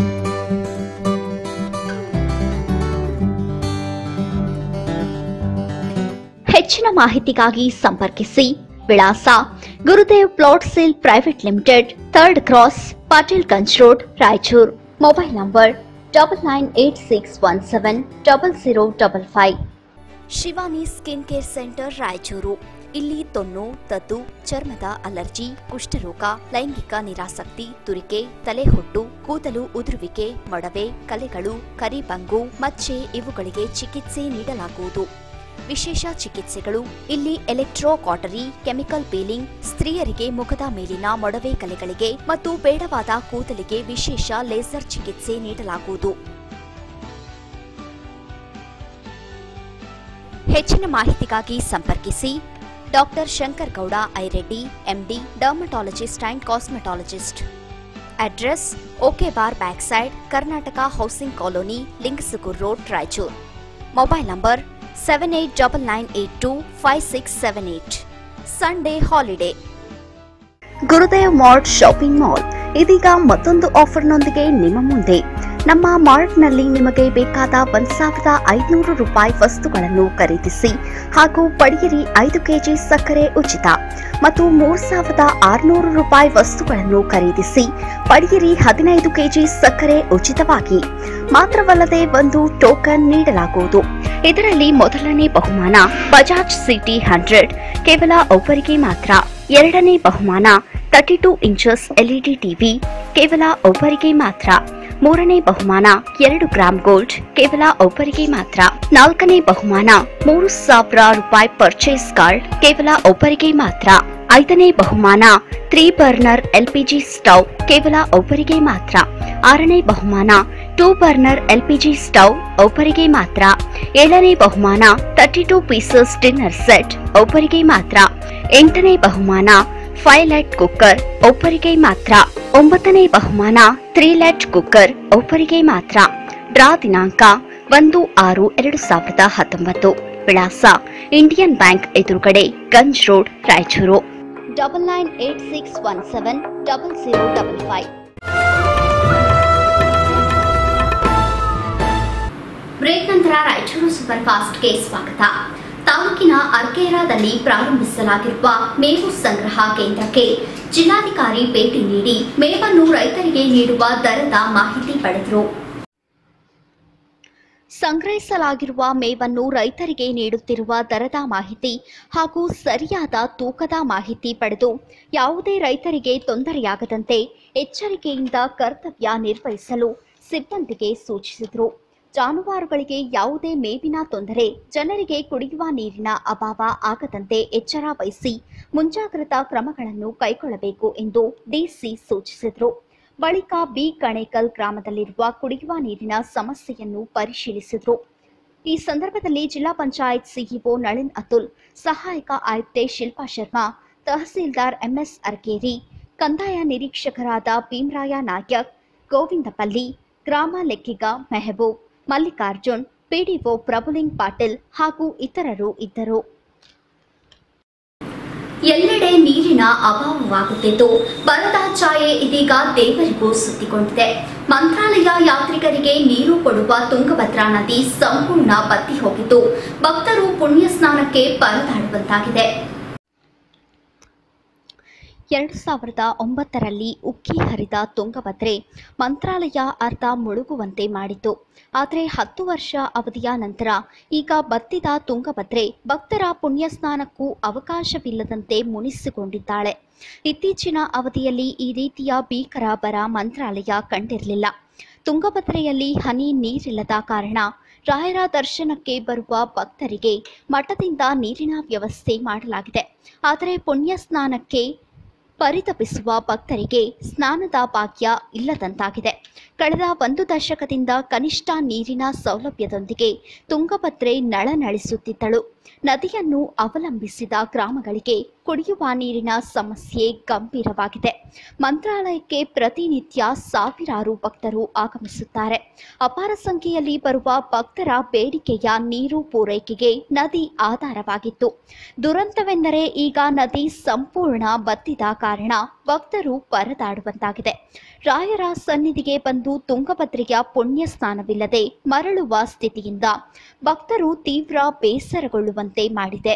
ಹೆಚ್ಚಿನ ಮಾಹಿತಿಗಾಗಿ ಸಂಪರ್ಕಿಸಿ ವಿಳಾಸ Gurudev plot sale private limited third cross Patil Ganj road Raichur mobile number double nine eight six one seven double zero double five Shivani skin care centre Raichur ಇಲ್ಲಿ ತೊನ್ನು ತದ್ದು ಚರ್ಮದ ಅಲರ್ಜಿ ಕುಷ್ಠರೋಗ ಲೈಂಗಿಕ ನಿರಾಸಕ್ತಿ ತುರಿಕೆ ತಲೆಹೊಟ್ಟು ಕೂದಲು ಉದುರುವಿಕೆ ಮೊಡವೆ ಕಲೆಗಳು ಕರಿಬಂಗು ಮಚ್ಚೆ ಇವುಗಳಿಗೆ ಚಿಕಿತ್ಸೆ ನೀಡಲಾಗುವುದು ವಿಶೇಷ ಚಿಕಿತ್ಸೆಗಳು ಇಲ್ಲಿ ಎಲೆಕ್ಟ್ರೋ ಕಾಟರಿ ಕೆಮಿಕಲ್ ಪೀಲಿಂಗ್ ಸ್ತ್ರೀಯರಿಗೆ ಮುಖದ ಮೇಲಿನ ಮೊಡವೆ ಕಲೆಗಳಿಗೆ ಮತ್ತು ಬೇಡವಾದ ಕೂದಲಿಗೆ ವಿಶೇಷ ಲೇಸರ್ ಚಿಕಿತ್ಸೆ ನೀಡಲಾಗುವುದು ಹೆಚ್ಚಿನ ಮಾಹಿತಿಗಾಗಿ ಸಂಪರ್ಕಿಸಿ doctor Shankar Gowda Ireddy MD dermatologist and cosmetologist address OK bar back side Karnataka housing colony Lingasugur road Raichur mobile number seven eight double nine eight two five six seven eight Sunday holiday Gurudev mart shopping mall ಇದೀಗ ಮತ್ತೊಂದು ಆಫರ್ನೊಂದಿಗೆ ನಿಮ್ಮ ಮುಂದೆ ನಮ್ಮ ಮಾರ್ಟ್ನಲ್ಲಿ ನಿಮಗೆ ಬೇಕಾದ ಒಂದ್ ಸಾವಿರದ ಐದುನೂರು ರೂಪಾಯಿ ವಸ್ತುಗಳನ್ನು ಖರೀದಿಸಿ ಹಾಗೂ ಪಡೆಯಿರಿ ಐದು ಕೆಜಿ ಸಕ್ಕರೆ ಉಚಿತ ಮತ್ತು ಮೂರ್ ಸಾವಿರದ ಆರುನೂರು ರೂಪಾಯಿ ವಸ್ತುಗಳನ್ನು ಖರೀದಿಸಿ ಪಡೆಯಿರಿ ಹದಿನೈದು ಕೆಜಿ ಸಕ್ಕರೆ ಉಚಿತವಾಗಿ ಮಾತ್ರವಲ್ಲದೆ ಒಂದು ಟೋಕನ್ ನೀಡಲಾಗುವುದು ಇದರಲ್ಲಿ ಮೊದಲನೇ ಬಹುಮಾನ ಬಜಾಜ್ ಸಿಟಿ ಹಂಡ್ರೆಡ್ ಕೇವಲ ಒಬ್ಬರಿಗೆ ಮಾತ್ರ ಎರಡನೇ ಬಹುಮಾನ thirty two inches LED TV ಕೇವಲ ಒಬ್ಬರಿಗೆ ಮಾತ್ರ ಮೂರನೇ ಬಹುಮಾನ ಎರಡು ಗ್ರಾಂ ಗೋಲ್ಡ್ ಕೇವಲ ಒಬ್ಬರಿಗೆ ಮಾತ್ರ ನಾಲ್ಕನೇ ಬಹುಮಾನ ಮೂರು ಸಾವಿರ ರೂಪಾಯಿ ಪರ್ಚೇಸ್ ಕಾರ್ಡ್ ಕೇವಲ ಒಬ್ಬರಿಗೆ ಮಾತ್ರ ಐದನೇ ಬಹುಮಾನ ತ್ರೀ ಬರ್ನರ್ ಎಲ್ಪಿಜಿ ಸ್ಟವ್ ಕೇವಲ ಒಬ್ಬರಿಗೆ ಮಾತ್ರ ಆರನೇ ಬಹುಮಾನ ಟೂ ಬರ್ನರ್ ಎಲ್ಪಿಜಿ ಸ್ಟವ್ ಒಬ್ಬರಿಗೆ ಮಾತ್ರ ಏಳನೇ ಬಹುಮಾನ thirty two pieces dinner set ಒಬ್ಬರಿಗೆ ಮಾತ್ರ ಎಂಟನೇ ಬಹುಮಾನ ಫೈವ್ ಲೆಟ್ ಕುಕ್ಕರ್ ಒಬ್ಬರಿಗೆ ಮಾತ್ರ ಒಂಬತ್ತನೇ ಬಹುಮಾನ ತ್ರೀ ಲೆಟ್ ಕುಕ್ಕರ್ ಒಬ್ಬರಿಗೆ ಮಾತ್ರ ಡ್ರಾ ದಿನಾಂಕ ಒಂದು ಆರು ಎರಡು ಸಾವಿರದ ಹತ್ತೊಂಬತ್ತು ವಿಳಾಸ ಇಂಡಿಯನ್ ಬ್ಯಾಂಕ್ ಎದುರುಗಡೆ Ganj road Raichur double nine eight six one seven double zero double five break ನಂತರ ರಾಯಚೂರು ಸೂಪರ್ ಫಾಸ್ಟ್ಗೆ ಸ್ವಾಗತ ತಾಲೂಕಿನ ಅರ್ಕೇರಾದಲ್ಲಿ ಪ್ರಾರಂಭಿಸಲಾಗಿರುವ ಮೇವು ಸಂಗ್ರಹ ಕೇಂದ್ರಕ್ಕೆ ಜಿಲ್ಲಾಧಿಕಾರಿ ಭೇಟಿ ನೀಡಿ ಮೇವನ್ನು ರೈತರಿಗೆ ನೀಡುವ ದರದ ಮಾಹಿತಿ ಪಡೆದರು ಸಂಗ್ರಹಿಸಲಾಗಿರುವ ಮೇವನ್ನು ರೈತರಿಗೆ ನೀಡುತ್ತಿರುವ ದರದ ಮಾಹಿತಿ ಹಾಗೂ ಸರಿಯಾದ ತೂಕದ ಮಾಹಿತಿ ಪಡೆದು ಯಾವುದೇ ರೈತರಿಗೆ ತೊಂದರೆಯಾಗದಂತೆ ಎಚ್ಚರಿಕೆಯಿಂದ ಕರ್ತವ್ಯ ನಿರ್ವಹಿಸಲು ಸಿಬ್ಬಂದಿಗೆ ಸೂಚಿಸಿದರು ಜಾನುವಾರುಗಳಿಗೆ ಯಾವುದೇ ಮೇವಿನ ತೊಂದರೆ ಜನರಿಗೆ ಕುಡಿಯುವ ನೀರಿನ ಅಭಾವ ಆಗದಂತೆ ಎಚ್ಚರ ವಹಿಸಿ ಮುಂಜಾಗ್ರತಾ ಕ್ರಮಗಳನ್ನು ಕೈಗೊಳ್ಳಬೇಕು ಎಂದು ಡಿಸಿ ಸೂಚಿಸಿದರು ಬಳಿಕ ಬಿ ಕಣೇಕಲ್ ಗ್ರಾಮದಲ್ಲಿರುವ ಕುಡಿಯುವ ನೀರಿನ ಸಮಸ್ಯೆಯನ್ನು ಪರಿಶೀಲಿಸಿದರು ಈ ಸಂದರ್ಭದಲ್ಲಿ ಜಿಲ್ಲಾ ಪಂಚಾಯತ್ ಸಿಇಒ ನಳಿನ್ ಅತುಲ್ ಸಹಾಯಕ ಆಯುಕ್ತೆ ಶಿಲ್ಪಾ ಶರ್ಮಾ ತಹಸೀಲ್ದಾರ್ ಎಂಎಸ್ ಅರ್ಕೇರಿ ಕಂದಾಯ ನಿರೀಕ್ಷಕರಾದ ಭೀಮರಾಯ ನಾಯಕ್ ಗೋವಿಂದಪಲ್ಲಿ ಗ್ರಾಮ ಲೆಕ್ಕಿಗ ಮೆಹಬೂಬ್ ಮಲ್ಲಿಕಾರ್ಜುನ್ ಪಿಡಿಒ ಪ್ರಭುಲಿಂಗ್ ಪಾಟೀಲ್ ಹಾಗೂ ಇತರರು ಇದ್ದರು ಎಲ್ಲೆಡೆ ನೀರಿನ ಅಭಾವವಾಗುತ್ತಿದ್ದು ಬರದ ಛಾಯೆ ಇದೀಗ ದೇವರಿಗೂ ಸುತ್ತಿಕೊಂಡಿದೆ ಮಂತ್ರಾಲಯ ಯಾತ್ರಿಕರಿಗೆ ನೀರು ಕೊಡುವ ತುಂಗಭದ್ರಾ ನದಿ ಸಂಪೂರ್ಣ ಬತ್ತಿ ಹೋಗಿದ್ದು ಭಕ್ತರು ಪುಣ್ಯ ಸ್ನಾನಕ್ಕೆ ಪರದಾಡುವಂತಾಗಿದೆ ಎರಡು ಸಾವಿರದ ಒಂಬತ್ತರಲ್ಲಿ ಉಕ್ಕಿ ಹರಿದ ತುಂಗಭದ್ರೆ ಮಂತ್ರಾಲಯ ಅರ್ಧ ಮುಳುಗುವಂತೆ ಮಾಡಿತು ಆದರೆ ಹತ್ತು ವರ್ಷ ಅವಧಿಯ ನಂತರ ಈಗ ಬತ್ತಿದ ತುಂಗಭದ್ರೆ ಭಕ್ತರ ಪುಣ್ಯ ಸ್ನಾನಕ್ಕೂ ಅವಕಾಶವಿಲ್ಲದಂತೆ ಮುನಿಸಿಕೊಂಡಿದ್ದಾಳೆ ಇತ್ತೀಚಿನ ಅವಧಿಯಲ್ಲಿ ಈ ರೀತಿಯ ಭೀಕರ ಬರ ಮಂತ್ರಾಲಯ ಕಂಡಿರಲಿಲ್ಲ ತುಂಗಭದ್ರೆಯಲ್ಲಿ ಹನಿ ನೀರಿಲ್ಲದ ಕಾರಣ ರಾಯರ ದರ್ಶನಕ್ಕೆ ಬರುವ ಭಕ್ತರಿಗೆ ಮಠದಿಂದ ನೀರಿನ ವ್ಯವಸ್ಥೆ ಮಾಡಲಾಗಿದೆ ಆದರೆ ಪುಣ್ಯ ಸ್ನಾನಕ್ಕೆ ಪರಿತಪಿಸುವ ಭಕ್ತರಿಗೆ ಸ್ನಾನದ ಭಾಗ್ಯ ಇಲ್ಲದಂತಾಗಿದೆ ಕಳೆದ ಒಂದು ದಶಕದಿಂದ ಕನಿಷ್ಠ ನೀರಿನ ಸೌಲಭ್ಯದೊಂದಿಗೆ ತುಂಗಭದ್ರೆ ನಳನಳಿಸುತ್ತಿದ್ದಳು ನದಿಯನ್ನು ಅವಲಂಬಿಸಿದ ಗ್ರಾಮಗಳಿಗೆ ಕುಡಿಯುವ ನೀರಿನ ಸಮಸ್ಯೆ ಗಂಭೀರವಾಗಿದೆ ಮಂತ್ರಾಲಯಕ್ಕೆ ಪ್ರತಿನಿತ್ಯ ಸಾವಿರಾರು ಭಕ್ತರು ಆಗಮಿಸುತ್ತಾರೆ ಅಪಾರ ಸಂಖ್ಯೆಯಲ್ಲಿ ಬರುವ ಭಕ್ತರ ಬೇಡಿಕೆಯ ನೀರು ಪೂರೈಕೆಗೆ ನದಿ ಆಧಾರವಾಗಿತ್ತು ದುರಂತವೆಂದರೆ ಈಗ ನದಿ ಸಂಪೂರ್ಣ ಬತ್ತಿದ ಕಾರಣ ಭಕ್ತರು ಪರದಾಡುವಂತಾಗಿದೆ ರಾಯರ ಸನ್ನಿಧಿಗೆ ಬಂದು ತುಂಗಭದ್ರೆಯ ಪುಣ್ಯ ಸ್ನಾನವಿಲ್ಲದೆ ಮರಳುವ ಸ್ಥಿತಿಯಿಂದ ಭಕ್ತರು ತೀವ್ರ ಬೇಸರಗೊಳ್ಳುವಂತೆ ಮಾಡಿದೆ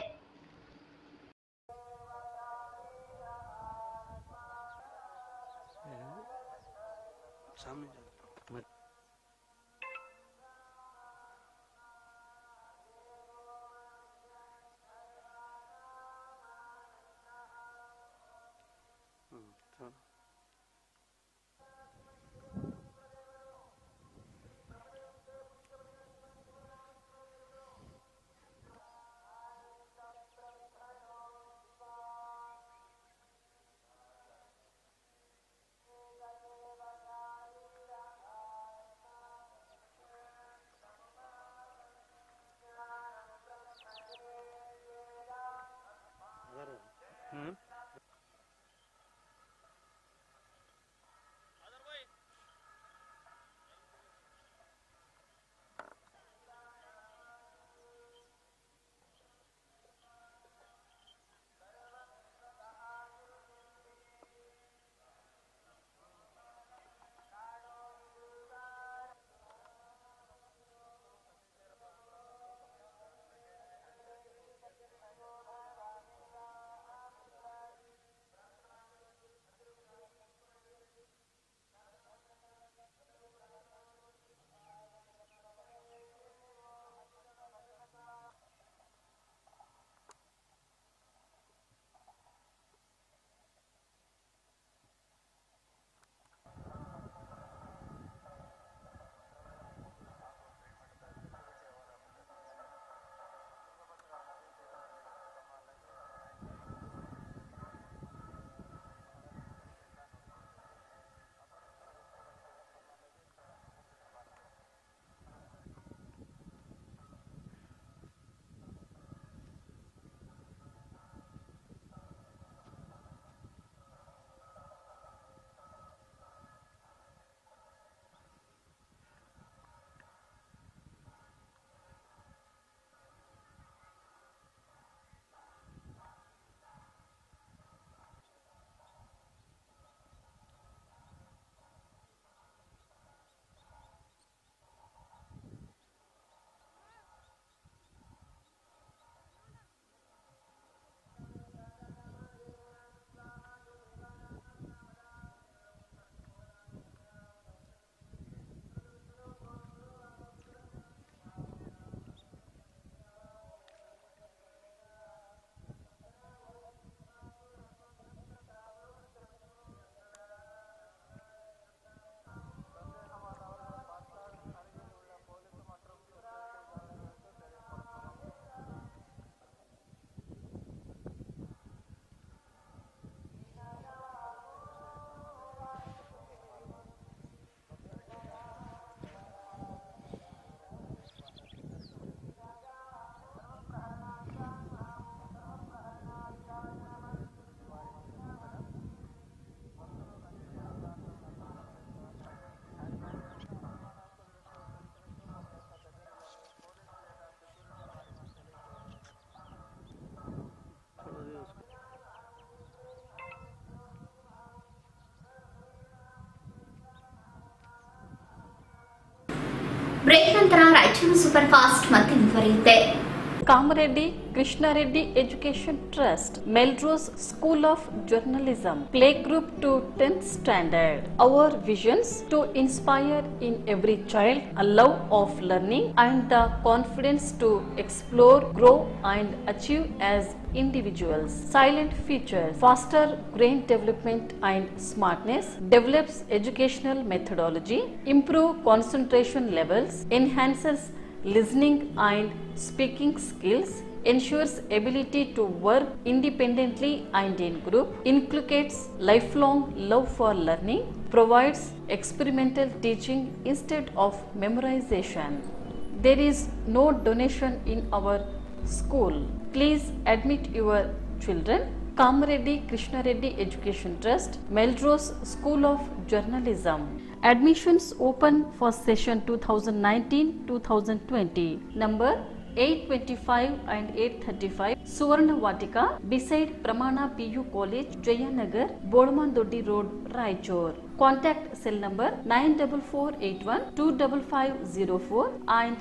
ನಂತರ ರಾಯಚೂರು ಸೂಪರ್ ಫಾಸ್ಟ್ ಮತ್ತೆ ಮುಂದುವರಿಯುತ್ತೆ Kamareddy Krishnareddy Education Trust, Melrose School of Journalism, Playgroup to 10th Standard. Our visions to inspire in every child a love of learning and the confidence to explore, grow and achieve as individuals. Silent features, faster brain development and smartness, develops educational methodology, improve concentration levels, enhances listening and speaking skills ensures ability to work independently and in group inculcates lifelong love for learning provides experimental teaching instead of memorization there is no donation in our school please admit your children Kamareddy Krishna Reddy Education Trust, Melrose School of Journalism. Admissions open for session 2019-2020. Number 825 and 835 Suvarna Vatika beside Pramana PU College, Jayanagar, Bodmandoddi Road, Raichur. Contact cell number 94481 25504 and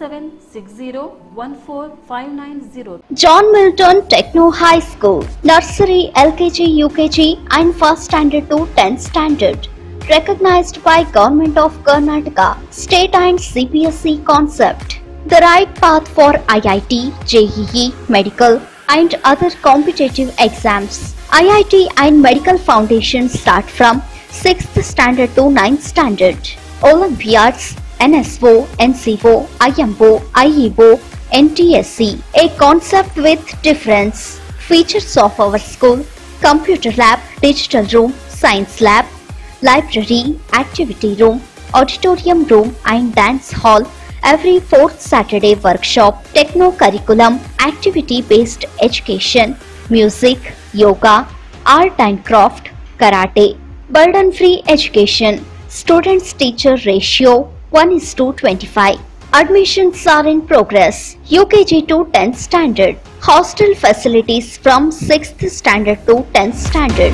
7760 John Milton Techno High School, Nursery, LKG, UKG and First Standard to 10th Standard. Recognized by Government of Karnataka, State and CBSE concept. The right path for IIT, JEE, medical and other competitive exams. IIT and medical foundation start from 6th standard to 9th standard. Olympiads, NSO, NCO, IMO, IEBO, NTSC, a concept with difference. Features of our school, computer lab, digital room, science lab, library, activity room, auditorium room and dance hall. Every fourth Saturday workshop, techno curriculum, activity based education, music, yoga, art and craft, karate, burden free education, students teacher ratio 1 is to 25. Admissions are in progress. UKG to 10th standard. Hostel facilities from 6th standard to 10th standard.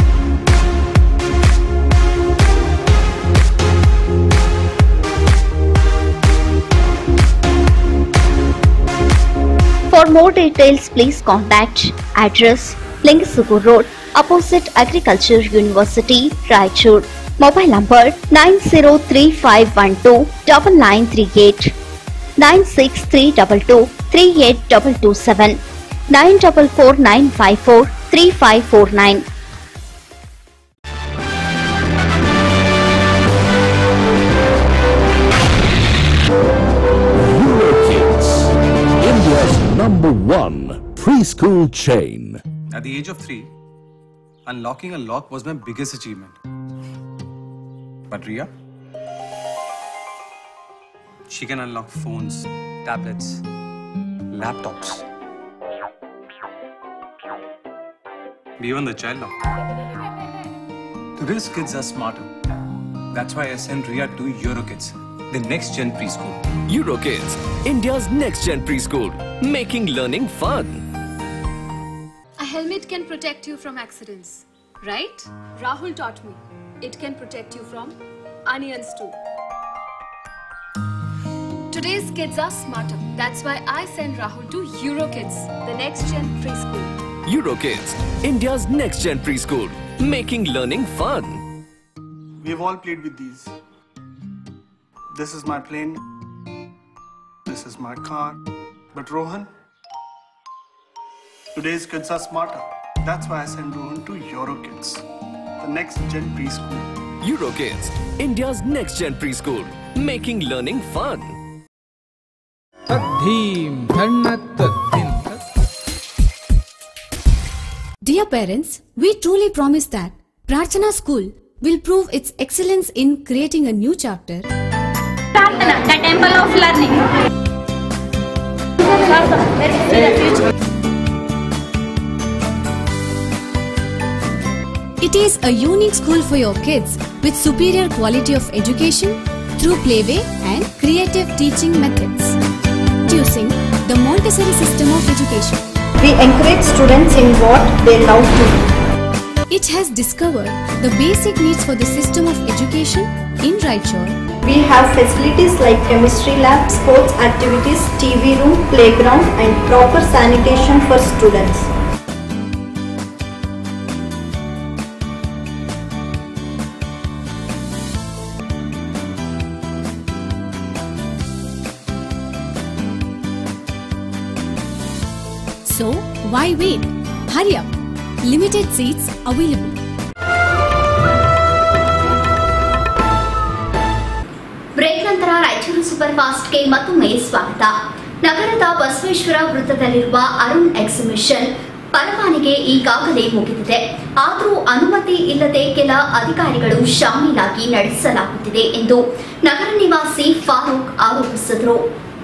For more details, please contact address Lingasugu Road, opposite Agriculture University, Raichur. Mobile number 903512 9938 96322 38227 944954 3549. Eurokids, India's number one preschool chain. At the age of three, unlocking a lock was my biggest achievement. But Ria? She can unlock phones, tablets, laptops. Even the child lock. Today's kids are smarter. That's why I sent Ria to Eurokids, the next gen preschool. Eurokids, India's next gen preschool, making learning fun. A helmet can protect you from accidents, right? Rahul taught me. It can protect you from onions too. Today's kids are smarter. That's why I send Rahul to Eurokids, the next gen preschool. Eurokids, India's next gen preschool, making learning fun. We've all played with these. This is my plane. This is my car. But Rohan, today's kids are smarter. That's why I send Rohan to Eurokids, the next gen preschool. Eurokids, India's next gen preschool, making learning fun. तद्धीं धन्नत्तद्धिं Dear parents, we truly promise that Prarthana School will prove its excellence in creating a new chapter. Prarthana, the temple of learning. It is a unique school for your kids with superior quality of education through playway and creative teaching methods. Using the Montessori system of education. We encourage students in what they love to do. It has discovered the basic needs for the system of education In Raichur, We have facilities like chemistry lab, sports activities, TV room, playground and proper sanitation for students. so why wait? Hurry up! Limited seats available. Break ನಂತರ Raichur super ಫಾಸ್ಟ್ಗೆ ಮತ್ತೊಮ್ಮೆ ಸ್ವಾಗತ ನಗರದ Basaveshwara ವೃತ್ತದಲ್ಲಿರುವ Arun exhibition ಪರವಾನಿಗೆ ಈಗಾಗಲೇ ಮುಗಿದಿದೆ ಆದರೂ ಅನುಮತಿ ಇಲ್ಲದೆ ಕೆಲ ಅಧಿಕಾರಿಗಳು ಶಾಮೀಲಾಗಿ ನಡೆಸಲಾಗುತ್ತಿದೆ ಎಂದು ನಗರ ನಿವಾಸಿ ಫಾರೂಕ್ ಆರೋಪಿಸಿದರು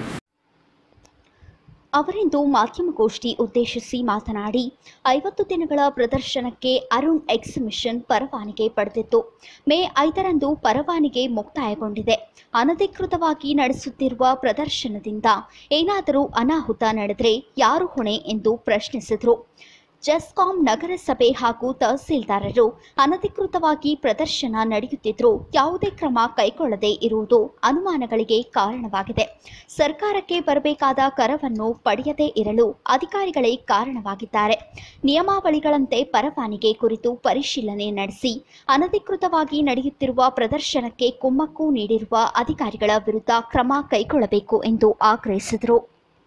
ಅವರಿಂದು ಮಾಧ್ಯಮಗೋಷ್ಠಿ ಉದ್ದೇಶಿಸಿ ಮಾತನಾಡಿ ಐವತ್ತು ದಿನಗಳ ಪ್ರದರ್ಶನಕ್ಕೆ ಅರುಣ್ ಎಕ್ಸಿಬಿಷನ್ ಪರವಾನಿಗೆ ಪಡೆದಿತ್ತು ಮೇ ಐದರಂದು ಪರವಾನಿಗೆ ಮುಕ್ತಾಯಗೊಂಡಿದೆ ಅನಧಿಕೃತವಾಗಿ ನಡೆಸುತ್ತಿರುವ ಪ್ರದರ್ಶನದಿಂದ ಏನಾದರೂ ಅನಾಹುತ ನಡೆದರೆ ಯಾರು ಹೊಣೆ ಎಂದು ಪ್ರಶ್ನಿಸಿದರು ಜೆಸ್ಕಾಂ ನಗರಸಭೆ ಹಾಗೂ ತಹಸೀಲ್ದಾರರು ಅನಧಿಕೃತವಾಗಿ ಪ್ರದರ್ಶನ ನಡೆಯುತ್ತಿದ್ದರೂ ಯಾವುದೇ ಕ್ರಮ ಕೈಗೊಳ್ಳದೇ ಇರುವುದು ಅನುಮಾನಗಳಿಗೆ ಕಾರಣವಾಗಿದೆ ಸರ್ಕಾರಕ್ಕೆ ಬರಬೇಕಾದ ಕರವನ್ನು ಪಡೆಯದೇ ಇರಲು ಅಧಿಕಾರಿಗಳೇ ಕಾರಣವಾಗಿದ್ದಾರೆ ನಿಯಮಾವಳಿಗಳಂತೆ ಪರವಾನಿಗೆ ಕುರಿತು ಪರಿಶೀಲನೆ ನಡೆಸಿ ಅನಧಿಕೃತವಾಗಿ ನಡೆಯುತ್ತಿರುವ ಪ್ರದರ್ಶನಕ್ಕೆ ಕುಮ್ಮಕ್ಕು ನೀಡಿರುವ ಅಧಿಕಾರಿಗಳ ವಿರುದ್ಧ ಕ್ರಮ ಕೈಗೊಳ್ಳಬೇಕು ಎಂದು ಆಗ್ರಹಿಸಿದರು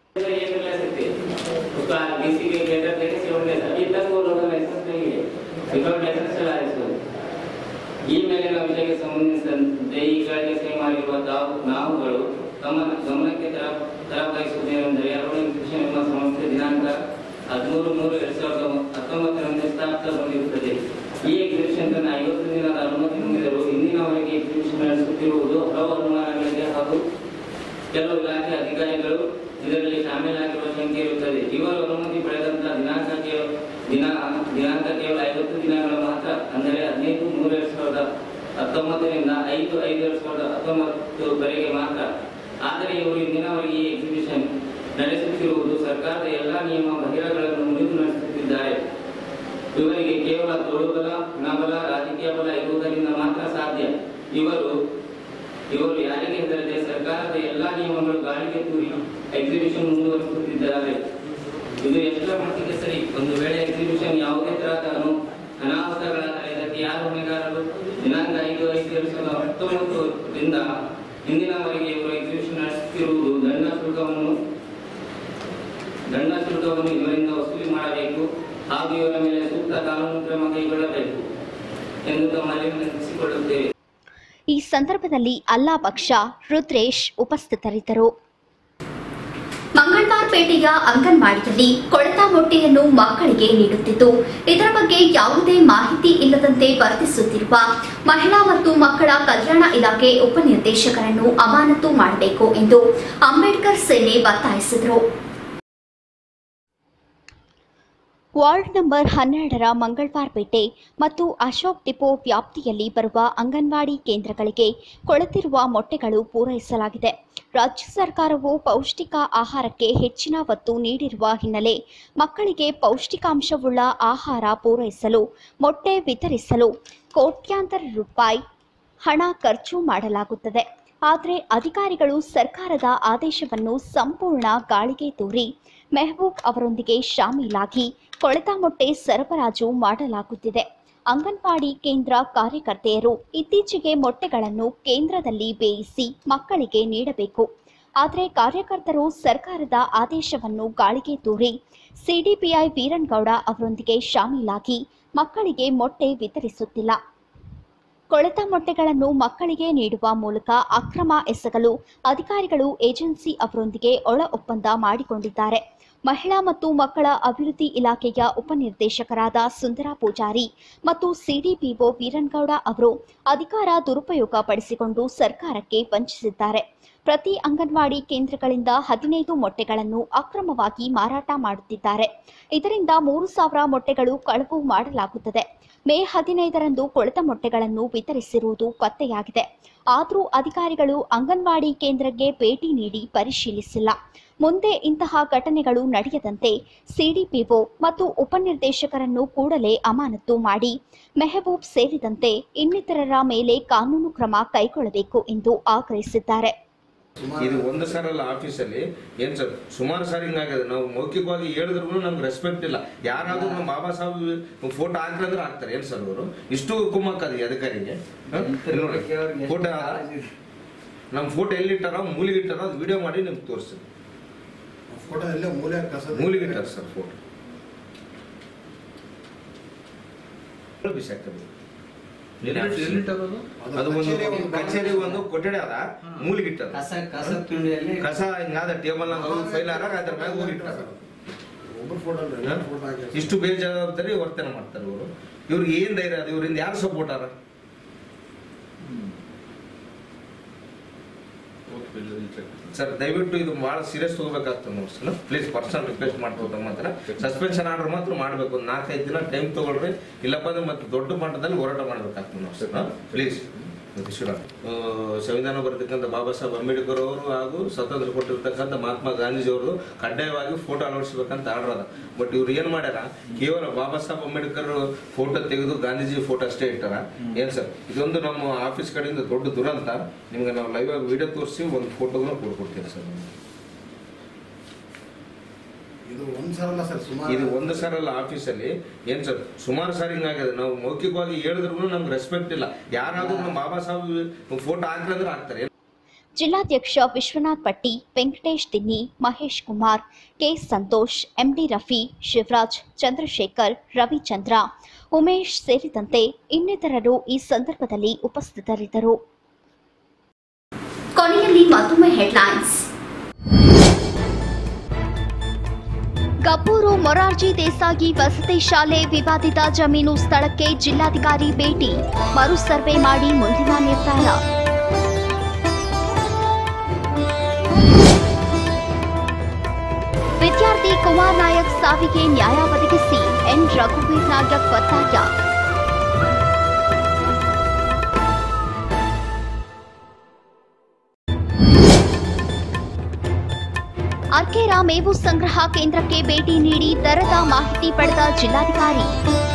उसका डीसी के टेंडर देने से होने अभी तक वो लोगों का लाइसेंस नहीं है विदाउट लाइसेंस चला है इसको ಈ ಮೇಲಿನ ವಿಷಯಕ್ಕೆ ಸಂಬಂಧಿಸಿದಂತೆ ಈಗಾಗಲೇ ಸಹಿ ಮಾಡಿರುವ ತಾವು ನಾವುಗಳು ತಮ್ಮ ಗಮನಕ್ಕೆ ತರ ತರಬಯಸುವುದೇನೆಂದರೆ ಅರುಣ್ ಎಕ್ಸಿಬಿಷನ್ ಎಂಬ ಸಂಸ್ಥೆ ದಿನಾಂಕ ಹದಿಮೂರು ಮೂರು ಎರಡ್ ಸಾವಿರದ ಹತ್ತೊಂಬತ್ತರಂದು ಸ್ಥಾಪಿತಗೊಂಡಿರುತ್ತದೆ ಈ ಎಕ್ಸಿಬಿಷನ್ ತನ್ನ ಐವತ್ತು ದಿನದ ಅನುಮತಿ ಹೊಂದಿದರು ಇಂದಿನವರೆಗೆ ಎಕ್ಸಿಬಿಷನ್ ನಡೆಸುತ್ತಿರುವುದು ಹಲವು ಅನುಮಾನಗಳಿಗೆ ಹಾಗೂ ಕೆಲವು ಇಲಾಖೆ ಅಧಿಕಾರಿಗಳು ಇದರಲ್ಲಿ ಶಾಮೀಲಾಗಿರುವ ಶಂಕೆ ಇರುತ್ತದೆ ಇವರು ಅನುಮತಿ ಪಡೆದಂತಹ ದಿನಾಂಕ ಕೇವಲ ದಿನ ದಿನಾಂಕ ಕೇವಲ ಐವತ್ತು ದಿನಗಳು ಮಾತ್ರ ಅಂದರೆ ಹದಿನೈದು ಮೂರು ಎರಡ್ ಸಾವಿರದ ಹತ್ತೊಂಬತ್ತರಿಂದ ಐದು ಐದು ಎರಡ್ ಸಾವಿರದ ಹತ್ತೊಂಬತ್ತುವರೆಗೆ ಮಾತ್ರ ಆದರೆ ಇವರು ಇಂದಿನವರೆಗೆ ಈ ಎಕ್ಸಿಬಿಷನ್ ನಡೆಸುತ್ತಿರುವುದು ಸರ್ಕಾರದ ಎಲ್ಲಾ ನಿಯಮ ಬಹಿರಗಳನ್ನು ಮುರಿದು ನಡೆಸುತ್ತಿದ್ದಾರೆ ಇವರಿಗೆ ಕೇವಲ ತೋಳುಬಲ ಹಣಬಲ ರಾಜಕೀಯ ಬಲ ಇರುವುದರಿಂದ ಮಾತ್ರ ಸಾಧ್ಯ ಇವರು ಇವರು ಯಾರಿಗೆ ಹೆದರದೆ ಸರ್ಕಾರದ ಎಲ್ಲಾ ನಿಯಮಗಳು ಗಾಳಿಗೆ ತೂರಿ ಎಕ್ಸಿಬಿಷನ್ ಮುಂದುವರಿಸುತ್ತಿದ್ದಾರೆ ಇದು ಎಷ್ಟರ ಮಟ್ಟಿಗೆ ಸರಿ ಒಂದು ವೇಳೆ ಎಕ್ಸಿಬಿಷನ್ ಯಾವುದೇ ತರಹದ ಅನು ಅನಾಹುತಗಳಾದರೆ ಇದಕ್ಕೆ ಯಾರು ಹೊಣೆಗಾರರು ದಿನಾಂಕ ಐದು ಐದು ಎರಡು ಸಾವಿರದ ಹತ್ತೊಂಬತ್ತರಿಂದ ಇಂದಿನವರೆಗೆ ಇವರು ಎಕ್ಸಿಬಿಷನ್ ನಡೆಸುತ್ತಿರುವುದು ದಂಡ ಶುಲ್ಕವನ್ನು ದಂಡ ಶುಲ್ಕವನ್ನು ಇವರಿಂದ ವಸೂಲಿ ಮಾಡಬೇಕು ಹಾಗೂ ಇವರ ಮೇಲೆ ಸೂಕ್ತ ಕಾನೂನು ಕ್ರಮ ಕೈಗೊಳ್ಳಬೇಕು ಎಂದು ತಮ್ಮಲ್ಲಿ ವಿನಂತಿಸಿಕೊಳ್ಳುತ್ತೇವೆ ಈ ಸಂದರ್ಭದಲ್ಲಿ ಅಲ್ಲಾ ಪಕ್ಷ ರುದ್ರೇಶ್ ಉಪಸ್ಥಿತರಿದ್ದರು ಮಂಗಳವಾರಪೇಟೆಯ ಅಂಗನವಾಡಿಯಲ್ಲಿ ಕೊಳೆತ ಮೊಟ್ಟೆಯನ್ನು ಮಕ್ಕಳಿಗೆ ನೀಡುತ್ತಿದ್ದು ಇದರ ಬಗ್ಗೆ ಯಾವುದೇ ಮಾಹಿತಿ ಇಲ್ಲದಂತೆ ವರ್ತಿಸುತ್ತಿರುವ ಮಹಿಳಾ ಮತ್ತು ಮಕ್ಕಳ ಕಲ್ಯಾಣ ಇಲಾಖೆ ಉಪನಿರ್ದೇಶಕರನ್ನು ಅಮಾನತು ಮಾಡಬೇಕು ಎಂದು ಅಂಬೇಡ್ಕರ್ ಸೇನೆ ಒತ್ತಾಯಿಸಿದರು ವಾರ್ಡ್ ನಂಬರ್ ಹನ್ನೆರಡರ ಮಂಗಳವಾರಪೇಟೆ ಮತ್ತು ಅಶೋಕ್ ಡಿಪೋ ವ್ಯಾಪ್ತಿಯಲ್ಲಿ ಬರುವ ಅಂಗನವಾಡಿ ಕೇಂದ್ರಗಳಿಗೆ ಕೊಳೆತಿರುವ ಮೊಟ್ಟೆಗಳು ಪೂರೈಸಲಾಗಿದೆ ರಾಜ್ಯ ಸರ್ಕಾರವು ಪೌಷ್ಟಿಕ ಆಹಾರಕ್ಕೆ ಹೆಚ್ಚಿನ ಒತ್ತು ನೀಡಿರುವ ಹಿನ್ನೆಲೆ ಮಕ್ಕಳಿಗೆ ಪೌಷ್ಟಿಕಾಂಶವುಳ್ಳ ಆಹಾರ ಪೂರೈಸಲು ಮೊಟ್ಟೆ ವಿತರಿಸಲು ಕೋಟ್ಯಾಂತರ ರೂಪಾಯಿ ಹಣ ಖರ್ಚು ಮಾಡಲಾಗುತ್ತದೆ ಆದರೆ ಅಧಿಕಾರಿಗಳು ಸರ್ಕಾರದ ಆದೇಶವನ್ನು ಸಂಪೂರ್ಣ ಗಾಳಿಗೆ ತೂರಿ ಮೆಹಬೂಬ್ ಅವರೊಂದಿಗೆ ಶಾಮೀಲಾಗಿ ಕೊಳೆತ ಮೊಟ್ಟೆ ಸರಬರಾಜು ಮಾಡಲಾಗುತ್ತಿದೆ ಅಂಗನವಾಡಿ ಕೇಂದ್ರ ಕಾರ್ಯಕರ್ತೆಯರು ಇತ್ತೀಚೆಗೆ ಮೊಟ್ಟೆಗಳನ್ನು ಕೇಂದ್ರದಲ್ಲಿ ಬೇಯಿಸಿ ಮಕ್ಕಳಿಗೆ ನೀಡಬೇಕು ಆದರೆ ಕಾರ್ಯಕರ್ತರು ಸರ್ಕಾರದ ಆದೇಶವನ್ನು ಗಾಳಿಗೆ ತೂರಿ ಸಿಡಿಪಿಐ ವೀರನ್ಗೌಡ ಅವರೊಂದಿಗೆ ಶಾಮೀಲಾಗಿ ಮಕ್ಕಳಿಗೆ ಮೊಟ್ಟೆ ವಿತರಿಸುತ್ತಿಲ್ಲ ಕೊಳೆತ ಮೊಟ್ಟೆಗಳನ್ನು ಮಕ್ಕಳಿಗೆ ನೀಡುವ ಮೂಲಕ ಅಕ್ರಮ ಎಸಗಲು ಅಧಿಕಾರಿಗಳು ಏಜೆನ್ಸಿ ಅವರೊಂದಿಗೆ ಒಳ ಒಪ್ಪಂದ ಮಾಡಿಕೊಂಡಿದ್ದಾರೆ ಮಹಿಳಾ ಮತ್ತು ಮಕ್ಕಳ ಅಭಿವೃದ್ಧಿ ಇಲಾಖೆಯ ಉಪನಿರ್ದೇಶಕರಾದ ಸುಂದರ ಪೂಜಾರಿ ಮತ್ತು ಸಿಡಿಪಿಒ ವೀರನ್ಗೌಡ ಅವರು ಅಧಿಕಾರ ದುರುಪಯೋಗ ಪಡಿಸಿಕೊಂಡು ಸರ್ಕಾರಕ್ಕೆ ವಂಚಿಸಿದ್ದಾರೆ ಪ್ರತಿ ಅಂಗನವಾಡಿ ಕೇಂದ್ರಗಳಿಂದ ಹದಿನೈದು ಮೊಟ್ಟೆಗಳನ್ನು ಅಕ್ರಮವಾಗಿ ಮಾರಾಟ ಮಾಡುತ್ತಿದ್ದಾರೆ ಇದರಿಂದ ಮೂರು ಸಾವಿರ ಮೊಟ್ಟೆಗಳು ಕಳವು ಮಾಡಲಾಗುತ್ತದೆ ಮೇ ಹದಿನೈದರಂದು ಕೊಳೆತ ಮೊಟ್ಟೆಗಳನ್ನು ವಿತರಿಸಿರುವುದು ಪತ್ತೆಯಾಗಿದೆ ಆದರೂ ಅಧಿಕಾರಿಗಳು ಅಂಗನವಾಡಿ ಕೇಂದ್ರಕ್ಕೆ ಭೇಟಿ ನೀಡಿ ಪರಿಶೀಲಿಸಿಲ್ಲ ಮುಂದೆ ಇಂತಹ ಘಟನೆಗಳು ನಡೆಯದಂತೆ ಸಿಡಿಪಿಒ ಮತ್ತು ಉಪನಿರ್ದೇಶಕರನ್ನು ಕೂಡಲೇ ಅಮಾನತು ಮಾಡಿ ಮೆಹಬೂಬ್ ಸೇರಿದಂತೆ ಇನ್ನಿತರರ ಮೇಲೆ ಕಾನೂನು ಕ್ರಮ ಕೈಗೊಳ್ಳಬೇಕು ಎಂದು ಆಗ್ರಹಿಸಿದ್ದಾರೆ ಇದು ಒಂದು ಸರ್ ಅಲ್ಲ ಆಫೀಸಲ್ಲಿ ಏನ್ ಸರ್ ಸುಮಾರು ಸಾರಿ ಹಿಂಗಾಗಿದೆ ನಾವು ಮೌಖಿಕವಾಗಿ ಹೇಳಿದ್ರು ನಮ್ಗೆ ರೆಸ್ಪೆಕ್ಟ್ ಇಲ್ಲ ಯಾರಾದ್ರೂ ನಮ್ಮ ಬಾಬಾ ಸಾಹೇಬ್ ಫೋಟೋ ಹಾಕ್ರಿ ಅಂದ್ರೆ ಹಾಕ್ತಾರೆ ಏನ್ ಸರ್ ಅವರು ಇಷ್ಟು ಕುಮ್ಮಕ್ಕದ ಅಧಿಕಾರಿಗೆ ಫೋಟೋ ನಮ್ಮ ಫೋಟೋ ಎಲ್ಲಿಟ್ಟಾರ ಮೂಲಿಗೆ ಇಟ್ಟಾರ ಅದು ವಿಡಿಯೋ ಮಾಡಿ ನಿಮ್ಗೆ ತೋರಿಸ್ತೀನಿ ಫೋಟೋ ಎಲ್ಲೇ ಮೂಲೆ ಕಸ ಮೂಲಿಗೆ ಇಟ್ಟಾರ ಸರ್ ಫೋಟೋ ಬಿಸಾಕ್ತಾರೆ ಅದು ಒಂದು ಕಚೇರಿ ಒಂದು ಕೊಠಡಿ ಅದ ಮೂಲಿಗಿಟ್ಟಾರ ಕಸ ಕಸ ತುಂಡಿಯಲ್ಲಿ ಕಸ ಹಿಂಗಾದ ಟೇಬಲ್ ಫೈಲ್ ಆರಾಗ ಅದ್ರ ಮ್ಯಾಗ ಹೋಗಿಟ್ಟಾರ ಒಬ್ಬರು ಫೋಟೋ ಅಲ್ಲ ಫೋಟೋ ಹಾಕಿ ಇಷ್ಟು ಬೇಜವಾಬ್ದಾರಿ ವರ್ತನೆ ಮಾಡ್ತಾರೆ ಇವರು ಇವ್ರಿಗೆ ಏನ್ ಧೈರ್ಯ ಅದು ಇವರಿಂದ ಯಾರು ಸಪೋರ್ಟ್ ಆರ ಸರ್ ದಯವಿಟ್ಟು ಇದು ಬಹಳ ಸೀರಿಯಸ್ ತಗೋಬೇಕಾಗ್ತದೆ ನೋಡಿ ಸರ್ ಪ್ಲೀಸ್ ಪರ್ಸನಲ್ ರಿಕ್ವೆಸ್ಟ್ ಮಾಡ್ಬೋದು ಮಾತ್ರ ಸಸ್ಪೆನ್ಷನ್ ಆರ್ಡರ್ ಮಾತ್ರ ಮಾಡಬೇಕು ಒಂದು ನಾಲ್ಕೈದು ದಿನ ಟೈಮ್ ತಗೊಳ್ರಿ ಇಲ್ಲಪ್ಪ ಅಂದ್ರೆ ಮತ್ತೆ ದೊಡ್ಡ ಮಟ್ಟದಲ್ಲಿ ಹೋರಾಟ ಮಾಡ್ಬೇಕಾಗ್ತದೆ ನೋಡಿ ಸರ್ ಪ್ಲೀಸ್ ಸಂವಿಧಾನ ಬರೆದಕ್ಕಂಥ ಬಾಬಾ ಸಾಹೇಬ್ ಅಂಬೇಡ್ಕರ್ ಅವರು ಹಾಗೂ ಸ್ವಾತಂತ್ರ್ಯ ಕೊಟ್ಟಿರ್ತಕ್ಕಂಥ ಮಹಾತ್ಮ ಗಾಂಧೀಜಿ ಅವರು ಕಡ್ಡಾಯವಾಗಿ ಫೋಟೋ ಅಳವಡಿಸಬೇಕಂತ ಆರ್ಡರ್ ಅದ ಬಟ್ ಇವ್ರು ಏನ್ ಮಾಡ್ಯಾರ ಕೇವಲ ಬಾಬಾ ಸಾಹೇಬ್ ಅಂಬೇಡ್ಕರ್ ಫೋಟೋ ತೆಗೆದು ಗಾಂಧೀಜಿ ಫೋಟೋ ಅಷ್ಟೇ ಇಟ್ಟಾರ ಏನ್ ಸರ್ ಇದೊಂದು ನಮ್ಮ ಆಫೀಸ್ ಕಡೆಯಿಂದ ದೊಡ್ಡ ದುರಂತ ನಿಮ್ಗೆ ನಾವು ಲೈವ್ ಆಗಿ ವಿಡಿಯೋ ತೋರಿಸಿ ಒಂದು ಫೋಟೋನ ಕೊಡ್ಕೊಡ್ತೀವಿ ಸರ್ ಇದು ಒಂದ್ ಸಲ ಅಲ್ಲ ಸರ್ ಸುಮಾರು ಇದು ಒಂದು ಸರ್ ಅಲ್ಲ ಆಫೀಸಲ್ಲಿ ಏನ್ ಸರ್ ಸುಮಾರು ಸಾರಿ ಹಿಂಗಾಗಿದೆ ನಾವು ಮೌಖಿಕವಾಗಿ ಹೇಳಿದ್ರು ನಮ್ಗೆ ರೆಸ್ಪೆಕ್ಟ್ ಇಲ್ಲ ಯಾರಾದ್ರೂ ನಮ್ಮ ಬಾಬಾ ಸಾಹೇಬ್ ಫೋಟೋ ಹಾಕ್ರಿ ಅಂದ್ರೆ ಹಾಕ್ತಾರೆ ಜಿಲ್ಲಾಧ್ಯಕ್ಷ ವಿಶ್ವನಾಥ್ ಪಟ್ಟಿ ವೆಂಕಟೇಶ್ ದಿನ್ನಿ ಮಹೇಶ್ ಕುಮಾರ್ ಕೆ ಸಂತೋಷ್ ಎಂಡಿ ರಫಿ ಶಿವರಾಜ್ ಚಂದ್ರಶೇಖರ್ ರವಿಚಂದ್ರ ಉಮೇಶ್ ಸೇರಿದಂತೆ ಇನ್ನಿತರರು ಈ ಸಂದರ್ಭದಲ್ಲಿ ಉಪಸ್ಥಿತರಿದ್ದರು ಕೊನೆಯಲ್ಲಿ ಮತ್ತೊಮ್ಮೆ ಹೆಡ್ಲೈನ್ಸ್ ಗಬ್ಬೂರು ಮೊರಾರ್ಜಿ ದೇಸಾಯಿ ವಸತಿ ಶಾಲೆ ವಿವಾದಿತ ಜಮೀನು ಸ್ಥಳಕ್ಕೆ ಜಿಲ್ಲಾಧಿಕಾರಿ ಭೇಟಿ ಮರು ಸರ್ವೆ ಮಾಡಿ ಮುಂದಿನ ನಿರ್ಧಾರ ವಿದ್ಯಾರ್ಥಿ ಕುಮಾರ್ ನಾಯಕ್ ಸಾವಿಗೆ ನ್ಯಾಯ ಒದಗಿಸಿ ಎನ್ ರಘುವೀರ್ ನಾಯಕ್ ಒತ್ತಾಯ ಅರ್ಕೇರ ಮೇವು ಸಂಗ್ರಹ ಕೇಂದ್ರಕ್ಕೆ ಭೇಟಿ ನೀಡಿ ದರದ ಮಾಹಿತಿ ಪಡೆದ ಜಿಲ್ಲಾಧಿಕಾರಿ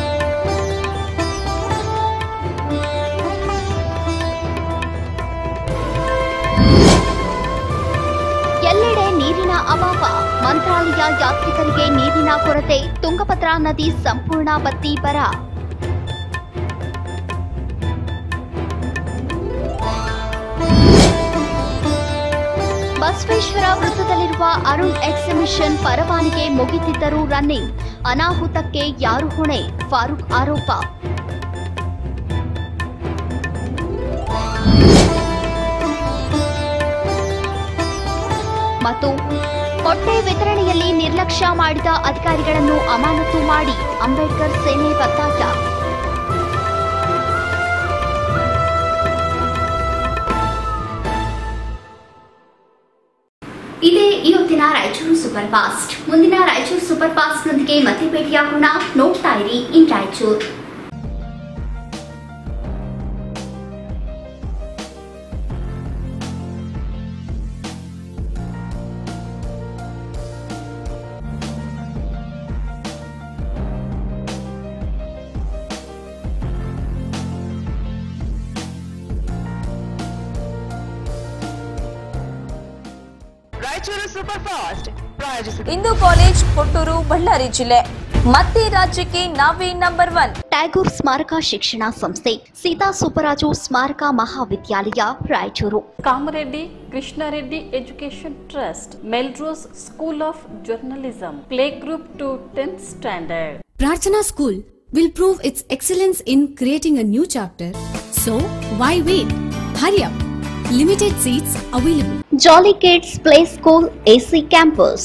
ಎಲ್ಲೆಡೆ ನೀರಿನ ಅಭಾವ ಮಂತ್ರಾಲಯ ಯಾತ್ರಿಕರಿಗೆ ನೀರಿನ ಕೊರತೆ ತುಂಗಭದ್ರಾ ನದಿ ಸಂಪೂರ್ಣ ಬತ್ತಿ ಬರ ಬಸವೇಶ್ವರ ವೃತ್ತದಲ್ಲಿರುವ ಅರುಣ್ ಎಕ್ಸಿಬಿಷನ್ ಪರವಾನಿಗೆ ಮುಗಿದಿದ್ದರೂ ರನ್ನಿಂಗ್ ಅನಾಹುತಕ್ಕೆ ಯಾರು ಹೊಣೆ ಫಾರೂಕ್ ಆರೋಪ ಮತ್ತು ಹೊಟ್ಟೆ ವಿತರಣೆಯಲ್ಲಿ ನಿರ್ಲಕ್ಷ್ಯ ಮಾಡಿದ ಅಧಿಕಾರಿಗಳನ್ನು ಅಮಾನತು ಮಾಡಿ ಅಂಬೇಡ್ಕರ್ ಸೇನೆ ಒತ್ತಾಯ ಇದೇ ಇವತ್ತಿನ ರಾಯಚೂರು ಸೂಪರ್ ಫಾಸ್ಟ್ ಮುಂದಿನ ರಾಯಚೂರು ಸೂಪರ್ ಫಾಸ್ಟ್ನೊಂದಿಗೆ ಮತ್ತೆ ಭೇಟಿಯಾಗೋಣ ನೋಡ್ತಾ ಇರಿ in Raichur Raichur super fast Indu college Kotturu Ballari ಜಿಲ್ಲೆ ಮತ್ತೆ ರಾಜ್ಯಕ್ಕೆ ನಾವೇ ನಂಬರ್ ಒನ್ ಟ್ಯಾಗೂರ್ ಸ್ಮಾರಕ ಶಿಕ್ಷಣ ಸಂಸ್ಥೆ ಸೀತಾ ಸುಬ್ಬರಾಜು ಸ್ಮಾರಕ ಮಹಾವಿದ್ಯಾಲಯ Raichur Kamareddy Krishnareddy education trust Melrose school of journalism play group to tenth standard Prarthana School will prove its excellence in creating a new chapter. So, why wait? Hurry up! Limited seats available. Jolly kids play school AC campus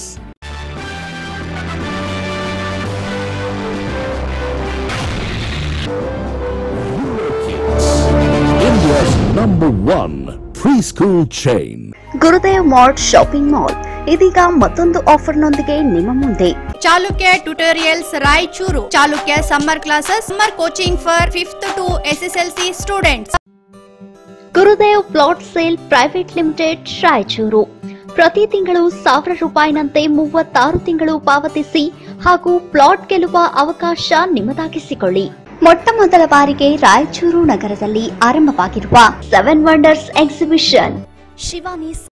India's number one preschool chain. Gurudev mart shopping mall ಇದೀಗ ಮತ್ತೊಂದು ಆಫರ್ನೊಂದಿಗೆ ನಿಮ್ಮ ಮುಂದೆ Chalukya tutorials Raichur Chalukya summer classes summer coaching for fifth to SSLC students Gurudev plot sale private limited Raichur ಪ್ರತಿ ತಿಂಗಳು ಸಾವಿರ ರೂಪಾಯಿನಂತೆ ಮೂವತ್ತಾರು ತಿಂಗಳು ಪಾವತಿಸಿ ಹಾಗೂ ಪ್ಲಾಟ್ ಗೆಲ್ಲುವ ಅವಕಾಶ ನಿಮ್ಮದಾಗಿಸಿಕೊಳ್ಳಿ ಮೊಟ್ಟ ಮೊದಲ ಬಾರಿಗೆ ರಾಯಚೂರು ನಗರದಲ್ಲಿ ಆರಂಭವಾಗಿರುವ ಸೆವೆನ್ ವಂಡರ್ಸ್ ಎಕ್ಸಿಬಿಷನ್ ಶಿವಾನಿ